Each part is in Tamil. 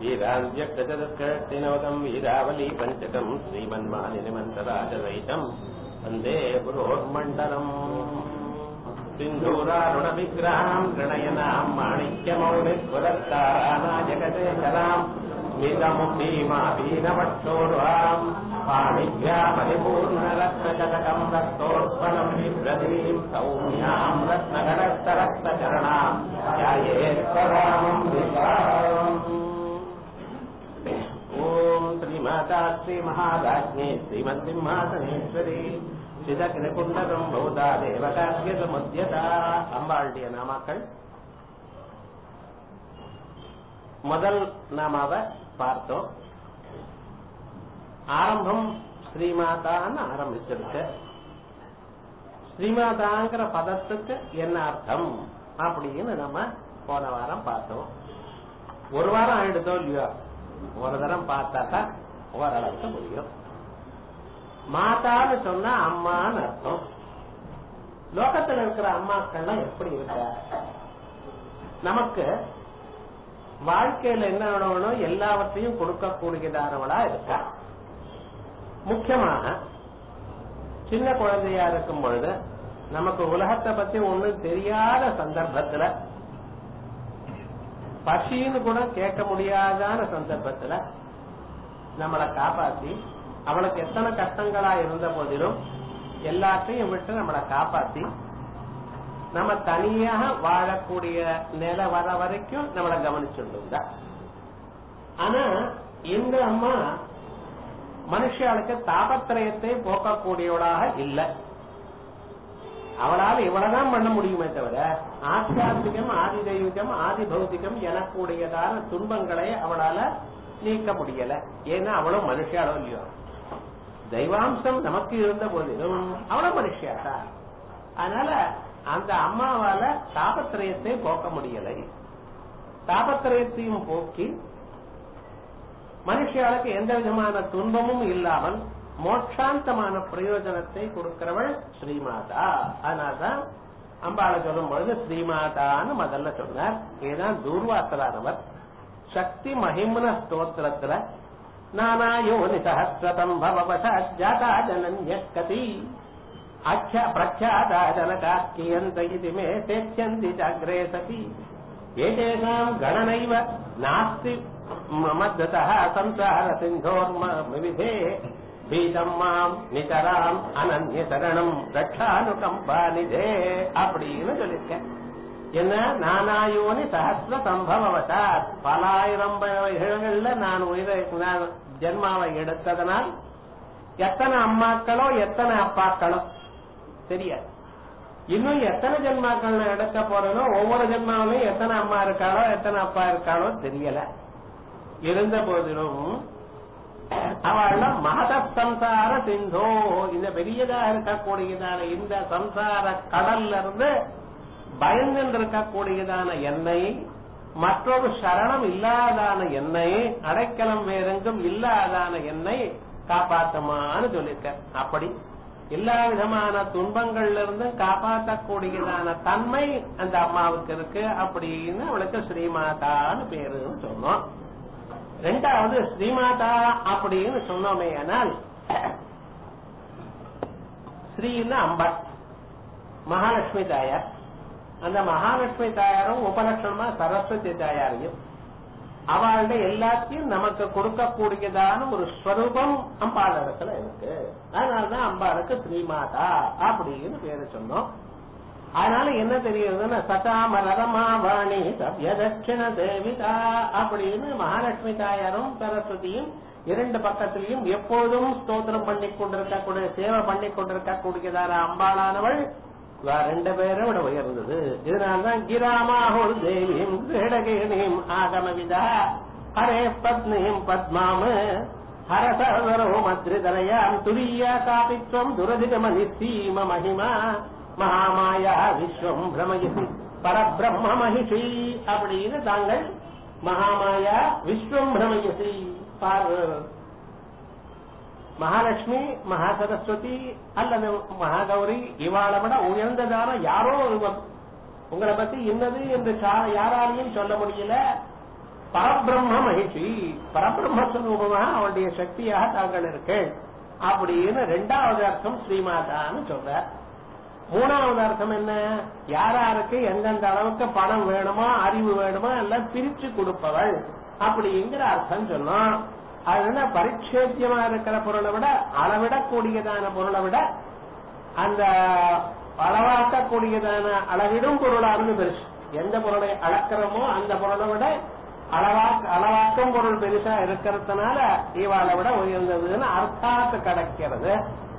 वीराव्यक्तचतुष्कटिनवतम् वीरावली पञ्चकम् श्रीमन्मालिनिमन्तराजरहितम् वन्दे गुरोर्मण्डलम् सिन्धूरारुणविग्रहाम् गणयनाम् माणिक्यमौलिपुरस्कारानाजगदेशराम् स्मितमुखीमापीनवक्षोर्वाम् पाणिभ्यामरिपूर्णरत्नशतकम् रक्तोत्पलम् बिभ्रतीम् सौम्याम् रत्नगणस्तरक्तचरणाम् ध्यायेत्परामम् विशालम् ॐ श्रीमाता श्रीमहाराज्ञी श्रीमन्सिंहासनेश्वरी சிதகிரகுண்டகம் பௌதா தேவகாரியமுத்தியதா அம்பாளுடைய நாமாக்கள் முதல் நாமாவ பார்த்தோம் ஆரம்பம் ஸ்ரீமாதான்னு ஆரம்பிச்சிருக்கு ஸ்ரீமாதாங்கிற பதத்துக்கு என்ன அர்த்தம் அப்படின்னு நம்ம போன வாரம் பார்த்தோம் ஒரு வாரம் ஆயிடுதோ இல்லையோ ஒரு தரம் பார்த்தாக்கா ஓரளவுக்கு முடியும் மாதான்னு சொன்னா அம்மான்னு அர்த்தம் லோகத்துல இருக்கிற அம்மாக்கள்லாம் எப்படி இருக்க நமக்கு வாழ்க்கையில என்ன வேணும் எல்லாவற்றையும் கொடுக்கக்கூடியதானவளா இருக்கா முக்கியமாக சின்ன குழந்தையா இருக்கும் பொழுது நமக்கு உலகத்தை பத்தி ஒண்ணும் தெரியாத சந்தர்ப்பத்துல பசின்னு கூட கேட்க முடியாதான சந்தர்ப்பத்துல நம்மளை காப்பாத்தி அவளுக்கு எத்தனை கஷ்டங்களா இருந்த போதிலும் எல்லாத்தையும் விட்டு நம்மளை காப்பாத்தி நம்ம தனியாக வாழக்கூடிய நிலை வர வரைக்கும் நம்மளை கவனிச்சுருந்தா ஆனா இந்த அம்மா மனுஷாளுக்கு தாபத்திரயத்தை போக்கக்கூடியவளாக இல்லை அவளால் இவ்வளவுதான் பண்ண முடியுமே தவிர ஆத்தியாத்மிகம் ஆதி தெய்வீகம் ஆதி பௌத்திகம் எனக்கூடியதான துன்பங்களை அவளால நீக்க முடியல ஏன்னா அவளும் மனுஷாளோ இல்லையோ தெய்வாம்சம் நமக்கு இருந்த போதிலும் அவளும் மனுஷியாட்டா அதனால அந்த அம்மாவால தாபத்திரயத்தை போக்க முடியலை தாபத்திரயத்தையும் போக்கி மனுஷியாளுக்கு எந்த விதமான துன்பமும் இல்லாமல் மோட்சாந்தமான பிரயோஜனத்தை கொடுக்கிறவள் ஸ்ரீமாதா அதனால்தான் அம்பாளை சொல்லும் பொழுது ஸ்ரீமாதான்னு முதல்ல சொன்னார் இதுதான் தூர்வாசலானவர் சக்தி மகிம்ன ஸ்தோத்திரத்துல நானா யோனி சஹசிரதம் பவபசாஜாதா ஜனன்யக்கதி அக்ஷ பிரக்ஷாதா ஜனகா கியந்த இது மே சேத்யந்தி ஜாகிரே சதி ஏதேஷாம் கணனைவ நாஸ்தி மத்ததः संसार सिन्धोर्म विविधे பீதம் மாம் நிதராம் அனன்ய சரணம் ரட்சானுகம்பானிதே அப்படின்னு சொல்லியிருக்கேன் என்ன நானாயோனி சஹசிர சம்பவவதா பலாயிரம் வகைகள்ல நான் உயிரை நான் ஜென்மாவை எடுத்ததனால் எத்தனை அம்மாக்களோ எத்தனை அப்பாக்களோ தெரியாது இன்னும் எத்தனை ஜென்மாக்கள் நான் எடுக்க போறேனோ ஒவ்வொரு ஜென்மாவிலையும் எத்தனை அம்மா இருக்காளோ எத்தனை அப்பா இருக்காளோ தெரியல இருந்த போதிலும் அவள் மகத சம்சார சிந்தோ இந்த பெரியதாக இருக்கக்கூடியதான இந்த சம்சார கடல்ல இருந்து பயந்து இருக்கக்கூடியதான எண்ணெய் மற்றொரு சரணம் இல்லாதான எண்ணெய் அடைக்கலம் வேறெங்கும் இல்லாதான எண்ணெய் காப்பாத்துமான்னு சொல்லியிருக்க அப்படி எல்லா விதமான துன்பங்கள்ல இருந்து காப்பாற்றக்கூடியதான தன்மை அந்த அம்மாவுக்கு இருக்கு அப்படின்னு அவளுக்கு ஸ்ரீமாதான்னு பேருன்னு சொன்னோம் ரெண்டாவது ஸ்ரீமாதா அப்படின்னு சொன்னோமே ஆனால் ஸ்ரீன்னு அம்பாள் மகாலட்சுமி தாயார் அந்த மகாலட்சுமி தாயாரும் உபலட்சணமா சரஸ்வதி தாயாரையும் அவளுடைய எல்லாத்தையும் நமக்கு கொடுக்கக்கூடியதான ஒரு ஸ்வரூபம் அம்பாள் இடத்துல இருக்கு அதனாலதான் அம்பாளுக்கு ஸ்ரீமாதா அப்படின்னு பேரு சொன்னோம் அதனால என்ன தெரியுதுன்னா சதாம ரதமாவாணி சவ்யதட்சிண தேவிதா அப்படின்னு மகாலட்சுமி தாயாரும் சரஸ்வதியும் இரண்டு பக்கத்திலையும் எப்போதும் ஸ்தோத்திரம் பண்ணி கொண்டிருக்கக்கூடிய சேவை பண்ணி கொண்டிருக்கக்கூடியதான அம்பாளானவள் ரெண்டு பேரும் விட உயர்ந்தது இதனால்தான் கிராமாஹோல் தேவியும் கிரீடகேணியும் ஆகமவிதா ஹரே பத்னியும் பத்மாம ஹரசரோ மத்ரிதரையாம் துரியா காபித்வம் துரதிகமணி சீம மகிமா மகாமாயா விஸ்வம் பிரமயசி பரபிரம்ம மகிஷி அப்படின்னு தாங்கள் மகாமாயா விஸ்வம் பிரமயசி மகாலட்சுமி மகாசரஸ்வதி அல்லது மகாகௌரி இவாளை விட உயர்ந்ததான யாரோ ஒருவர் உங்களை பத்தி இன்னது என்று யாராலையும் சொல்ல முடியல பரபிரம்ம மகிழ்ச்சி பரபிரம்ம சுரூபமாக அவளுடைய சக்தியாக தாங்கள் இருக்கு அப்படின்னு ரெண்டாவது அர்த்தம் ஸ்ரீமாதான்னு சொல்ற மூணாவது அர்த்தம் என்ன யாராருக்கு எந்தெந்த அளவுக்கு பணம் வேணுமோ அறிவு வேணுமோ எல்லாம் பிரிச்சு கொடுப்பவள் அப்படிங்கிற அர்த்தம் சொன்னோம் அதனால பரிச்சேத்தியமா இருக்கிற பொருளை விட அளவிடக்கூடியதான பொருளை விட அந்த அளவாக்கக்கூடியதான அளவிடும் பொருளானது பெருசு எந்த பொருளை அளக்கிறோமோ அந்த பொருளை விட அளவா அளவாக்கும் பொருள் பெருசா இருக்கிறதுனால இவாளை விட உயர்ந்ததுன்னு அர்த்தாத்து கிடைக்கிறது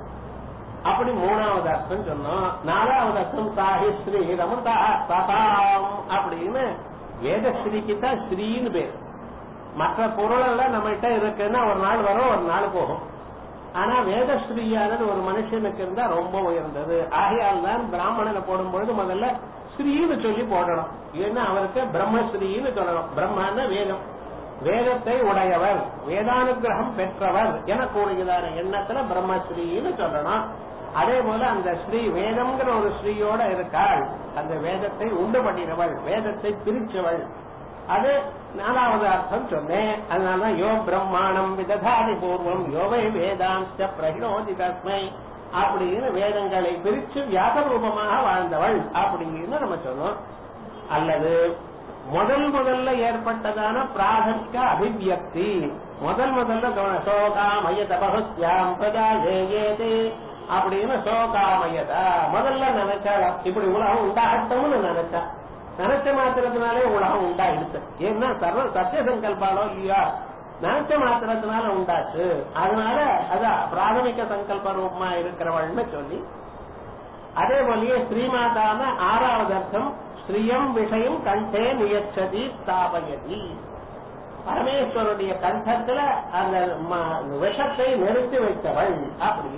அப்படி மூணாவது அர்த்தம் சொன்னோம் நாலாவது அர்த்தம் சாஹி ஸ்ரீ ரமதா ததாம் அப்படின்னு வேதஸ்ரீக்கு தான் ஸ்ரீன்னு பேர் மற்ற பொருள் எல்லாம் நம்மகிட்ட இருக்குன்னா ஒரு நாள் வரும் ஒரு நாள் போகும் ஆனா வேதஸ்ரீயானது ஒரு மனுஷனுக்கு இருந்தா ரொம்ப உயர்ந்தது ஆகையால் தான் பிராமணனை போடும் பொழுது முதல்ல ஸ்ரீன்னு சொல்லி போடணும் ஏன்னா அவருக்கு பிரம்மஸ்ரீன்னு சொல்லணும் பிரம்மன்னா வேதம் வேதத்தை உடையவர் வேதானுகிரகம் பெற்றவர் என கூறுகிறார் எண்ணத்துல பிரம்மஸ்ரீன்னு சொல்லணும் அதே போல அந்த ஸ்ரீ வேதம்ங்கிற ஒரு ஸ்ரீயோட இருக்காள் அந்த வேதத்தை உண்டு பண்ணினவள் வேதத்தை பிரிச்சவள் அது நாலாவது அர்த்தம் சொன்னேன் அதனாலதான் யோ பிரம்மாணம் விததாதி பூர்வம் யோவை வேதாந்த பிரகிணோதி தஸ்மை அப்படின்னு வேதங்களை பிரிச்சு வியாச ரூபமாக வாழ்ந்தவள் அப்படின்னு நம்ம சொன்னோம் அல்லது முதல் முதல்ல ஏற்பட்டதான பிராதமிக அபிவியக்தி முதல் முதல்ல சொன்ன சோகாமய தபகுஸ்யாம் பிரஜா ஜெயேதே அப்படின்னு சோகாமயதா முதல்ல நினைச்சாலும் இப்படி உலகம் உண்டாகட்டும்னு நினைச்சா நினைச்ச மாத்திரத்தினாலே உலகம் உண்டாயிடுச்சு ஏன்னா சர்வ சத்திய சங்கல்பாலோ இல்லையா நினைச்ச மாத்திரத்தினால உண்டாச்சு அதனால அதான் பிராதமிக சங்கல்ப ரூபமா இருக்கிறவள்னு சொல்லி அதே போலயே ஸ்ரீமாதான ஆறாவது அர்த்தம் ஸ்ரீயம் விஷயம் கண்டே நியச்சதி ஸ்தாபயதி பரமேஸ்வருடைய கண்டத்துல அந்த ம- விஷத்தை நிறுத்தி வைத்தவள் அப்படி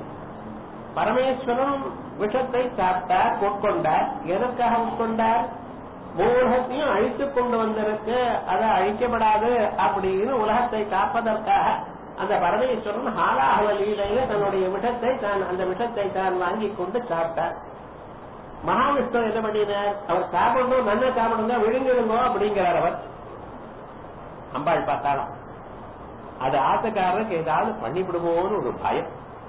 பரமேஸ்வரன் விஷத்தை சாப்பிட்டார் உட்கொண்டார் எதற்காக உட்கொண்டார் மூலகத்தையும் அழித்துக் கொண்டு வந்திருக்கு அதை அழிக்கப்படாது அப்படின்னு உலகத்தை காப்பதற்காக அந்த பரமேஸ்வரன் ஹாலாஹல லீலையில தன்னுடைய விஷத்தை தான் அந்த விஷத்தை தான் வாங்கி கொண்டு சாப்பிட்டார் மகாவிஷ்ணு என்ன பண்ணினார் அவர் சாப்பிடணும் நல்லா சாப்பிடுங்க விழுங்கிடுங்க அப்படிங்கிறார் அவர் அம்பாள் பார்த்தாலும் அது ஆசைக்காரருக்கு ஏதாவது பண்ணிவிடுமோன்னு ஒரு பயம்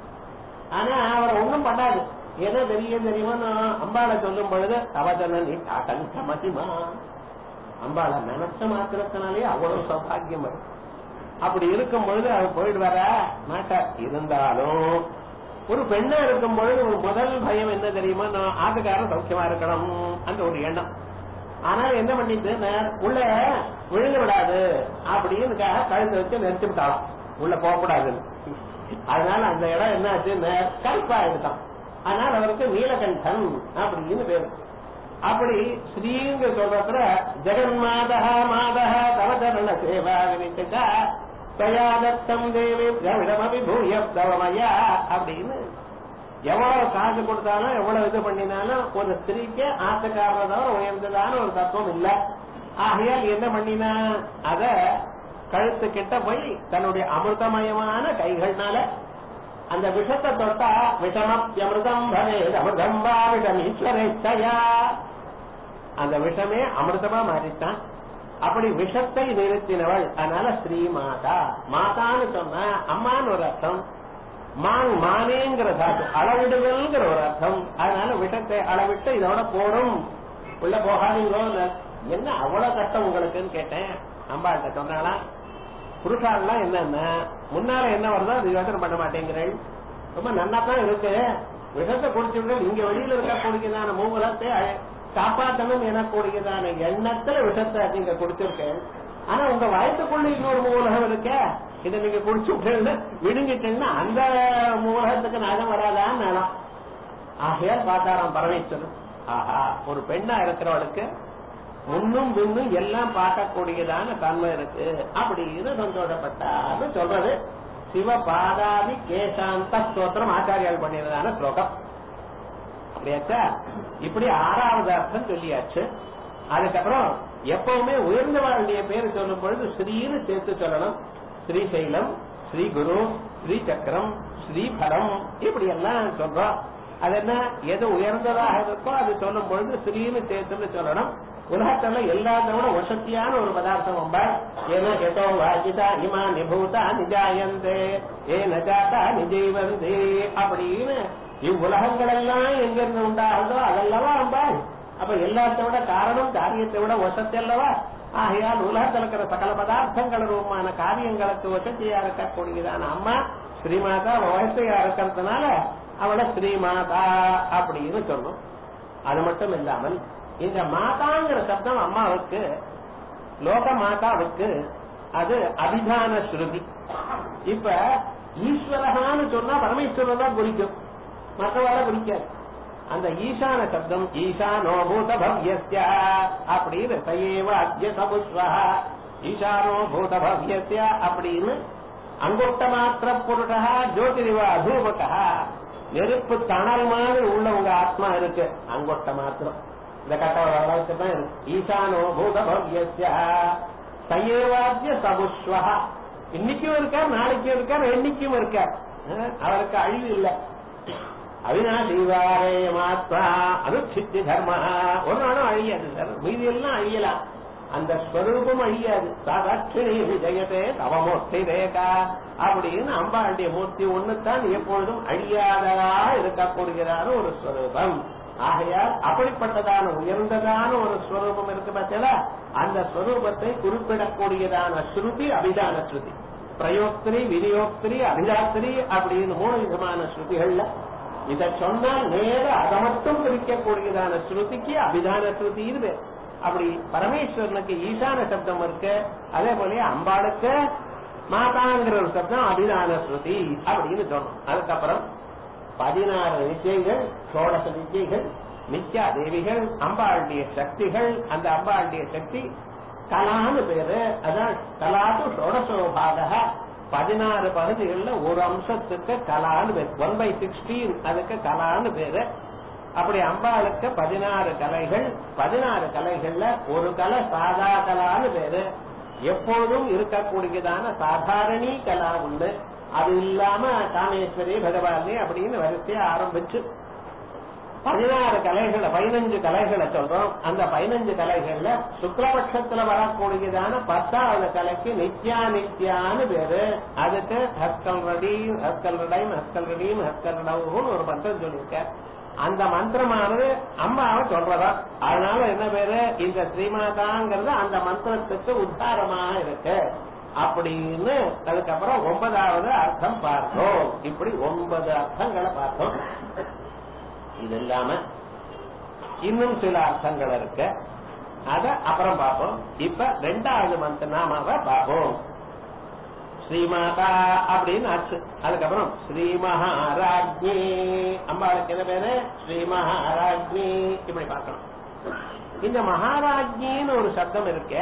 ஆனா அவர் ஒண்ணும் பண்ணாது ஏதோ தெரியும் தெரியுமா அம்பாளை சொல்லும் பொழுது அவதன நீ காட்டன் மதிமா அம்பாளை நினைச்ச மாத்திரத்தினாலே அவ்வளவு சௌபாகியம் வரும் அப்படி இருக்கும் பொழுது அவர் போயிட்டு வர மாட்டார் இருந்தாலும் ஒரு பெண்ணா இருக்கும் பொழுது ஒரு முதல் பயம் என்ன தெரியுமா நான் ஆட்டுக்காரன் சௌக்கியமா இருக்கணும் அந்த ஒரு எண்ணம் ஆனால் என்ன பண்ணிட்டு நான் உள்ள விழுங்க விடாது அப்படின்னு கழுத்தை வச்சு நிறுத்தி விட்டாலாம் உள்ள போகக்கூடாதுன்னு அதனால அந்த இடம் என்னாச்சு கருப்பா எடுத்தான் அதனால அவருக்கு நீலகண்டன் அப்படின்னு பேரு அப்படி ஸ்ரீங்க சொல்றப்ப ஜெகன்மாதா மாதா தவதரண சேவா வினிச்சா தயாதத்தம் தேவி திரவிடமபி பூய தவமயா அப்படின்னு எவ்வளவு காசு கொடுத்தாலும் எவ்வளவு இது பண்ணினாலும் ஒரு ஸ்திரீக்கு ஆசைக்காரரை தவிர உயர்ந்ததான ஒரு தத்துவம் இல்ல ஆகையால் என்ன பண்ணினா அத கழுத்து கிட்ட போய் தன்னுடைய அமிர்தமயமான கைகள்னால அந்த விஷத்தை தொட்டா விஷமப்பியமிருதம் பவே அமிர்தம் வா விஷம் ஈஸ்வரேச்சயா அந்த விஷமே அமிர்தமா மாறித்தான் அப்படி விஷத்தை நிறுத்தினவள் அதனால ஸ்ரீ மாதா மாதான்னு சொன்னா அம்மான்னு ஒரு அர்த்தம் மான் மானேங்கிற தாத்து அளவிடுதல்ங்கிற ஒரு அர்த்தம் அதனால விஷத்தை அளவிட்டு இதோட போடும் உள்ள போகாதீங்களோ என்ன அவ்வளவு கஷ்டம் உங்களுக்குன்னு கேட்டேன் அம்பாள்கிட்ட சொன்னாலா புருஷாலாம் என்னன்னா முன்னால என்ன வருதோ அது யோசனை பண்ண மாட்டேங்கிறேன் ரொம்ப நல்லா தான் இருக்கு விஷத்தை குடிச்சுட்டு இங்க வெளியில இருக்கக்கூடியதான மூலத்தை காப்பாற்றணும் எனக்கூடியதான எண்ணத்துல விஷத்தை நீங்க குடிச்சிருக்கேன் ஆனா உங்க வயசுக்குள்ள இன்னொரு மூலகம் இருக்க இதை நீங்க குடிச்சுட்டு விழுங்கிட்டீங்கன்னா அந்த மூலகத்துக்கு நகம் வராதான்னு நிலம் ஆகையால் பார்த்தாராம் பரமேஸ்வரன் ஆஹா ஒரு பெண்ணா இருக்கிறவளுக்கு முன்னும் பின்னும் எல்லாம் பார்க்கக்கூடியதான தன்மை இருக்கு அப்படின்னு சந்தோஷப்பட்டான்னு சொல்றது சிவபாதாதி கேசாந்த ஸ்தோத்திரம் ஆச்சாரியால் பண்ணியதான ஸ்லோகம் அப்படியாச்சா இப்படி ஆறாவது அர்த்தம் சொல்லியாச்சு அதுக்கப்புறம் எப்பவுமே உயர்ந்தவர்களுடைய பேர் சொல்லும் பொழுது ஸ்ரீன்னு சேர்த்து சொல்லணும் ஸ்ரீசைலம் ஸ்ரீ குரு ஸ்ரீ சக்கரம் ஸ்ரீபரம் இப்படி எல்லாம் சொல்றோம் அது என்ன எது உயர்ந்ததாக இருக்கோ அது சொல்லும் பொழுது ஸ்ரீன்னு சேர்த்துன்னு சொல்லணும் உலகத்துல எல்லாத்த விட வசத்தியான ஒரு பதார்த்தம் அம்பாள் ஏன எதோ வாஜிதா இமா நிபூதா நிஜாயந்தே ஏ நஜாத்தா நிஜைவந்தே அப்படின்னு இவ்வுலகங்கள் எல்லாம் எங்கிருந்து உண்டாகுதோ அதல்லவா அம்பாள் அப்ப எல்லாத்த விட காரணம் காரியத்தை விட வசத்தி அல்லவா ஆகையால் உலகத்தில் இருக்கிற சகல பதார்த்தங்கள் ரூபமான காரியங்களுக்கு வசதியா இருக்கக்கூடியதான அம்மா ஸ்ரீமாதா வயசையா இருக்கிறதுனால அவளை ஸ்ரீமாதா அப்படின்னு சொன்னோம் அது மட்டும் இல்லாமல் இந்த மாதாங்கிற சப்தம் அம்மாவுக்கு லோக மாதாவுக்கு அது அபிதான ஸ்ருதி இப்ப ஈஸ்வரகான்னு சொன்னா பரமேஸ்வரர் தான் குறிக்கும் மற்றவாட குறிக்காது அந்த ஈசான சப்தம் ஈசானோ பூத பவ்யஸ்ய அப்படின்னு சயேவ அத்திய சபுஸ்வா ஈசானோ பூத பவ்யஸ்ய அப்படின்னு அங்குட்ட மாத்திர புருஷா ஜோதிரிவா அதூபகா நெருப்பு தணல் மாதிரி உள்ள உங்க ஆத்மா இருக்கு அங்கொட்ட மாத்திரம் இந்த கட்டோட அளவுக்கு தான் இருக்கு ஈசானோ பூத பவ்யஸ்ய சயேவாத்திய சபுஸ்வா இன்னைக்கும் இருக்கார் நாளைக்கும் இருக்கார் என்னைக்கும் இருக்கார் அஹ் அவருக்கு அழிவு இல்லை அவினாசீவாரே மாத்மா அனுச்சித்தி தர்ம ஒரு நாளும் அழியாது சார் மீதி எல்லாம் அழியலாம் அந்த ஸ்வரூபம் அழியாது சாதாட்சிணி விஜயத்தே தவமூர்த்தி ரேகா அப்படின்னு அம்பாளுடைய மூர்த்தி ஒண்ணுத்தான் எப்பொழுதும் அழியாததா இருக்கக்கூடியதான ஒரு ஸ்வரூபம் ஆகையால் அப்படிப்பட்டதான உயர்ந்ததான ஒரு ஸ்வரூபம் இருக்கு பார்த்தீங்களா அந்த ஸ்வரூபத்தை குறிப்பிடக்கூடியதான ஸ்ருதி அபிதான ஸ்ருதி பிரயோக்திரி விநியோக்திரி அபிதாத்திரி அப்படின்னு மூணு விதமான ஸ்ருதிகள்ல இத சொன்னால் நேர அதை மட்டும் பிரிக்கக்கூடியதான ஸ்ருதிக்கு அபிதான ஸ்ருதின்னு பேர் அப்படி பரமேஸ்வரனுக்கு ஈசான சப்தம் இருக்கு அதே போல அம்பாளுக்கு மாதாங்கிற ஒரு சப்தம் அபிதான ஸ்ருதி அப்படின்னு சொன்னோம் அதுக்கப்புறம் பதினாறு நிச்சயங்கள் சோழச நிச்சயங்கள் நித்யா தேவிகள் அம்பாளுடைய சக்திகள் அந்த அம்பாளுடைய சக்தி கலான்னு பேரு அதான் கலாத்து ஷோடசோபாக பதினாறு பகுதிகள்ல ஒரு அம்சத்துக்கு கலான்னு பேரு ஒன் பை சிக்ஸ்டீன் அதுக்கு கலான்னு பேரு அப்படி அம்பாளுக்கு பதினாறு கலைகள் பதினாறு கலைகள்ல ஒரு கலை சாதா கலான்னு பேரு எப்பொழுதும் இருக்கக்கூடியதான சாதாரணி கலா உண்டு அது இல்லாம காமேஸ்வரி பகவானி அப்படின்னு வரிசையா ஆரம்பிச்சு பதினாறு கலைகளை பதினஞ்சு கலைகளை சொல்றோம் அந்த பதினஞ்சு கலைகள்ல சுக்லபட்சத்துல வரக்கூடியதான பத்தாவது கலைக்கு நித்யா நித்யான்னு பேரு அதுக்கு ஹஸ்கல் ரடீம் ஹஸ்கல் ரடைம் ஹஸ்கல் ரடீம் ஹஸ்கல் ரடவுன்னு ஒரு மந்திரம் சொல்லியிருக்க அந்த மந்திரமானது அம்மாவை சொல்றதா அதனால என்ன பேரு இந்த ஸ்ரீமாதாங்கிறது அந்த மந்திரத்துக்கு உத்தாரமாக இருக்கு அப்படின்னு அதுக்கப்புறம் ஒன்பதாவது அர்த்தம் பார்த்தோம் இப்படி ஒன்பது அர்த்தங்களை பார்த்தோம் இது இல்லாம இன்னும் சில அர்த்தங்கள் இருக்கு அத அப்புறம் பார்ப்போம் இப்ப ரெண்டாவது மந்த் நாமாவை பார்ப்போம் ஸ்ரீமாதா அப்படின்னு ஆச்சு அதுக்கப்புறம் ஸ்ரீ மகாராஜ்ஞி அம்பாளுக்கு என்ன பேரு ஸ்ரீ மகாராஜ்ஞி இப்படி பார்க்கணும் இந்த மகாராஜ்ஞின்னு ஒரு சப்தம் இருக்கு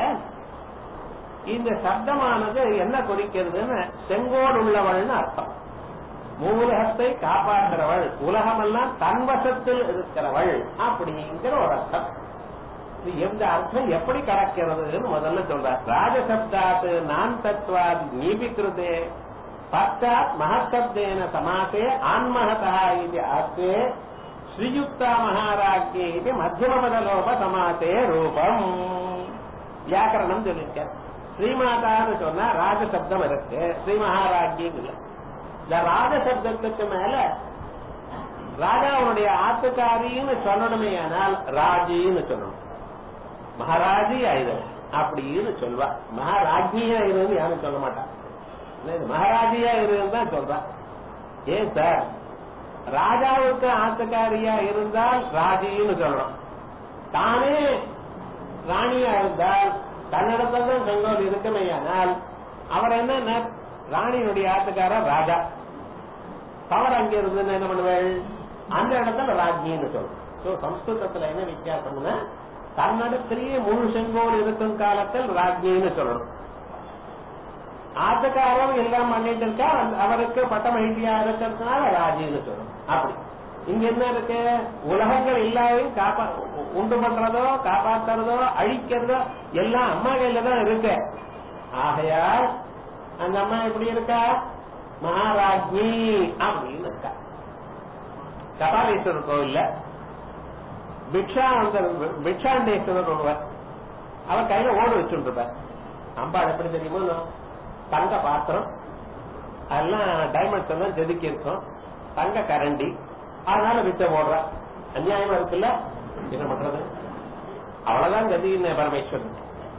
இந்த சப்தமானது என்ன குறிக்கிறதுன்னு செங்கோடு உள்ளவள்னு அர்த்தம் மூலகத்தை காப்பாற்றுறவள் உலகமெல்லாம் தன்வசத்தில் இருக்கிறவள் அப்படிங்கிற ஒரு அர்த்தம் இது எந்த அர்த்தம் எப்படி கடக்கிறதுன்னு முதல்ல சொல்றார் ராஜசப்தாத் நான் தத்வாத் நீபிக்கிருதே பச்சாத் மகசப்தேன சமாசே ஆன்மகதா இது அர்த்தே ஸ்ரீயுக்தா மகாராஜ்யே இது மத்தியமபதலோப சமாசே ரூபம் வியாக்கரணம் சொல்லியிருக்க ஸ்ரீமாதான்னு சொன்னா ராஜசப்தம் இருக்கு ஸ்ரீ மகாராஜ்யம் இல்லை இந்த ராஜசப்தத்துக்கு மேல ராஜாவுடைய ஆத்துக்காரின்னு சொல்லணுமே ஆனால் ராஜின்னு சொல்லணும் மகாராஜி ஆயுதம் அப்படின்னு சொல்வா மகாராஜியா இருந்து யாரும் சொல்ல மாட்டான் மகாராஜியா இருந்து தான் சொல்றா ஏன் சார் ராஜாவுக்கு ஆத்துக்காரியா இருந்தால் ராஜின்னு சொல்லணும் தானே ராணியா இருந்தால் தன்னிடத்துல தான் செங்கோல் இருக்குமே ஆனால் அவர் என்ன ராணியினுடைய ஆத்துக்காரர் ராஜா தவறு அங்க இருந்து என்ன பண்ணுவேள் அந்த இடத்துல ராஜ்யின்னு சொல்றோம் சோ சம்ஸ்கிருதத்துல என்ன வித்தியாசம்னா தன்னிடத்திலேயே முழு செங்கோல் இருக்கும் காலத்தில் ராஜ்யின்னு சொல்லணும் ஆத்துக்காரம் எல்லாம் பண்ணிட்டு இருக்கா அவருக்கு பட்ட மகிழ்ச்சியா இருக்கிறதுனால ராஜின்னு சொல்லணும் அப்படி இங்க என்ன இருக்கு உலகங்கள் எல்லாரையும் காப்பா உண்டு பண்றதோ காப்பாத்துறதோ அழிக்கிறதோ எல்லாம் அம்மா கையில தான் இருக்கு ஆகையால் அந்த அம்மா எப்படி இருக்கா மகாராஜ்னி அப்படின்னு இருக்கா கபாலீஸ்வரர் கோவில்ல பிக்ஷா பிக்ஷாண்டேஸ்வரர் ஒருவர் அவன் கையில ஓடு வச்சுட்டு இருப்பார் அம்பாள் எப்படி தெரியுமோ தங்க பாத்திரம் அதெல்லாம் டைமண்ட்ஸ் எல்லாம் செதுக்கி இருக்கும் தங்க கரண்டி அதனால வித்த ஓடுறா அநியாயமா இருக்குல்ல என்ன பண்றது அவ்வளவுதான் கதின்னு பரமேஸ்வரன்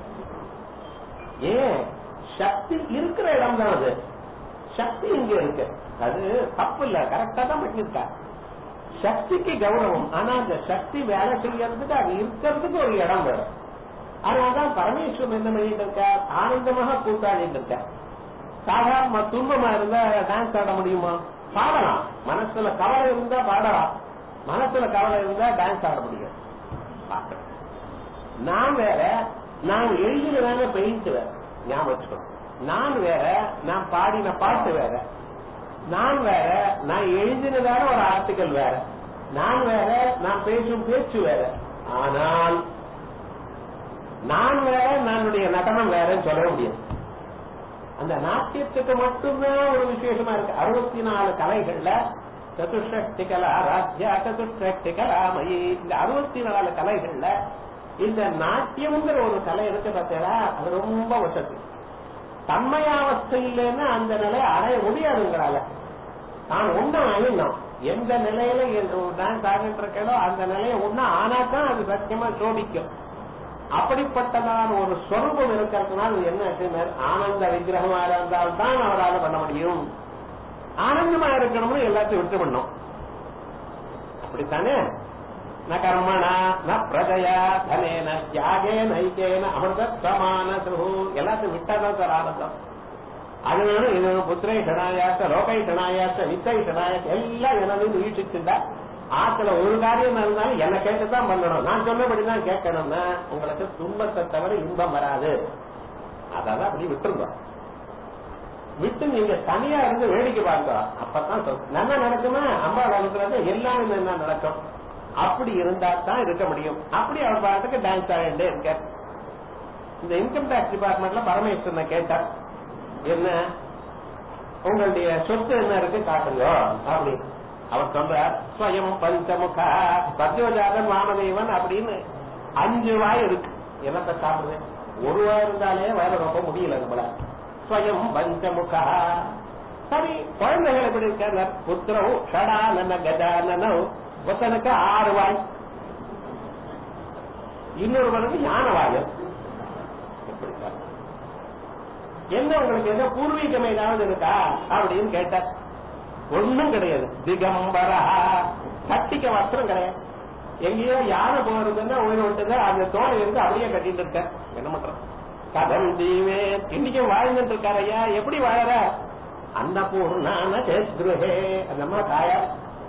ஏன் சக்தி இருக்கிற இடம் தான் அது சக்தி இங்க இருக்கு அது தப்பு இல்ல கரெக்டா தான் பண்ணிருக்கா சக்திக்கு கௌரவம் ஆனா அந்த சக்தி வேலை செய்யறதுக்கு அது இருக்கிறதுக்கு ஒரு இடம் வேணும் அதனாலதான் பரமேஸ்வரன் என்ன பண்ணிட்டு இருக்கா ஆனந்தமாக கூத்தாடிட்டு இருக்க சாதாரண துன்பமா இருந்தா டான்ஸ் ஆட முடியுமா பாடலாம் மனசுல கவலை இருந்தா பாடலாம் மனசுல கவலை இருந்தா டான்ஸ் ஆட முடியும் பார்க்கணும் நான் வேற நான் எழுதினதான பெயிண்ட் வேற ஞாபகம் வச்சுக்கணும் நான் வேற நான் பாடின பாட்டு வேற நான் வேற நான் எழுதினதான ஒரு ஆர்டிக்கல் வேற நான் வேற நான் பேசும் பேச்சு வேற ஆனால் நான் வேற நானுடைய நடனம் வேறன்னு சொல்ல முடியாது அந்த நாட்டியத்துக்கு மட்டும்தான் ஒரு விசேஷமா இருக்கு அறுபத்தி நாலு கலைகள்ல சதுஷ்டி கலா ராஜ்யா சதுஷ்டி கலாமயி இந்த அறுபத்தி நாலு கலைகள்ல இந்த நாட்டியம்ங்கிற ஒரு கலை இருக்கு பார்த்தீங்களா அது ரொம்ப வசதி தன்மையாவஸ்தையிலன்னு அந்த நிலையை அடைய முடியாதுங்கிறால நான் ஒன்னும் அழிந்தோம் எந்த நிலையில டான்ஸ் ஆகிட்டு இருக்கேனோ அந்த நிலையை ஒன்னும் ஆனாதான் அது சத்தியமா சோபிக்கும் அப்படிப்பட்டதான ஒரு ஸ்வரூபம் இருக்கிறதுனால என்ன ஆச்சுன்னா ஆனந்த விக்கிரகமா இருந்தால் தான் அவரால் பண்ண முடியும் ஆனந்தமா இருக்கணும்னு எல்லாத்தையும் விட்டு பண்ணும் அப்படித்தானே ந கர்மணா ந பிரஜயா தனேன தியாகே நைக்கேன அமிர்த சமான எல்லாத்தையும் விட்டாதான் சார் ஆனந்தம் அதனால இது புத்திரை ஷனாயாச்ச லோகை ஷனாயாச்ச வித்தை ஷனாயாச்ச எல்லாம் எனது வீட்டுச்சுண்டா ஆத்துல ஒரு காரியம் இருந்தாலும் என்ன கேட்டுதான் பண்ணணும் நான் சொன்னபடிதான் கேட்கணும்னா உங்களுக்கு துன்பத்தை தவிர இன்பம் வராது அதான் அப்படி விட்டுருந்தோம் விட்டு நீங்க தனியா இருந்து வேடிக்கை பாருங்க அப்பதான் நல்லா நடக்குமா அம்பா நடக்கிறது எல்லாமே என்ன நடக்கும் அப்படி இருந்தா தான் இருக்க முடியும் அப்படி அவர் பாட்டுக்கு டான்ஸ் ஆகிட்டே இருக்க இந்த இன்கம் டாக்ஸ் டிபார்ட்மெண்ட்ல பரமேஸ்வரனை கேட்டார் என்ன உங்களுடைய சொத்து என்ன இருக்கு காட்டுங்க அப்படி அவர் சொல்றார் ஸ்வயம் பஞ்சமுகா சத்யோஜாதன் வாமதேவன் அப்படின்னு அஞ்சு வாய் இருக்கு என்னத்தை சாப்பிடுது ஒரு வாய் இருந்தாலே வயல ரொம்ப முடியல நம்மள ஸ்வயம் பஞ்சமுகா சரி குழந்தைகள் எப்படி இருக்காங்க புத்திரவு ஷடா நன்ன கஜா நன்னோ ஒருத்தனுக்கு ஆறு வாய் இன்னொருவனுக்கு யானை வாய் எப்படி சார் என்ன உங்களுக்கு எந்த பூர்வீகம் ஏதாவது இருக்கா அப்படின்னு கேட்டார் ஒண்ணும் கிடையாது திகம்பரா கட்டிக்க வஸ்திரம் கிடையாது எங்கேயோ யானை போறதுன்னா உயிர் விட்டுங்க அந்த தோலை இருந்து அப்படியே கட்டிட்டு இருக்க என்ன பண்றது கதம் தீவே இன்னைக்கும் வாழ்ந்துட்டு இருக்காரு ஐயா எப்படி வாழற அன்னபூர்ணான ஜெயஸ்ருஹே அந்த அம்மா தாயா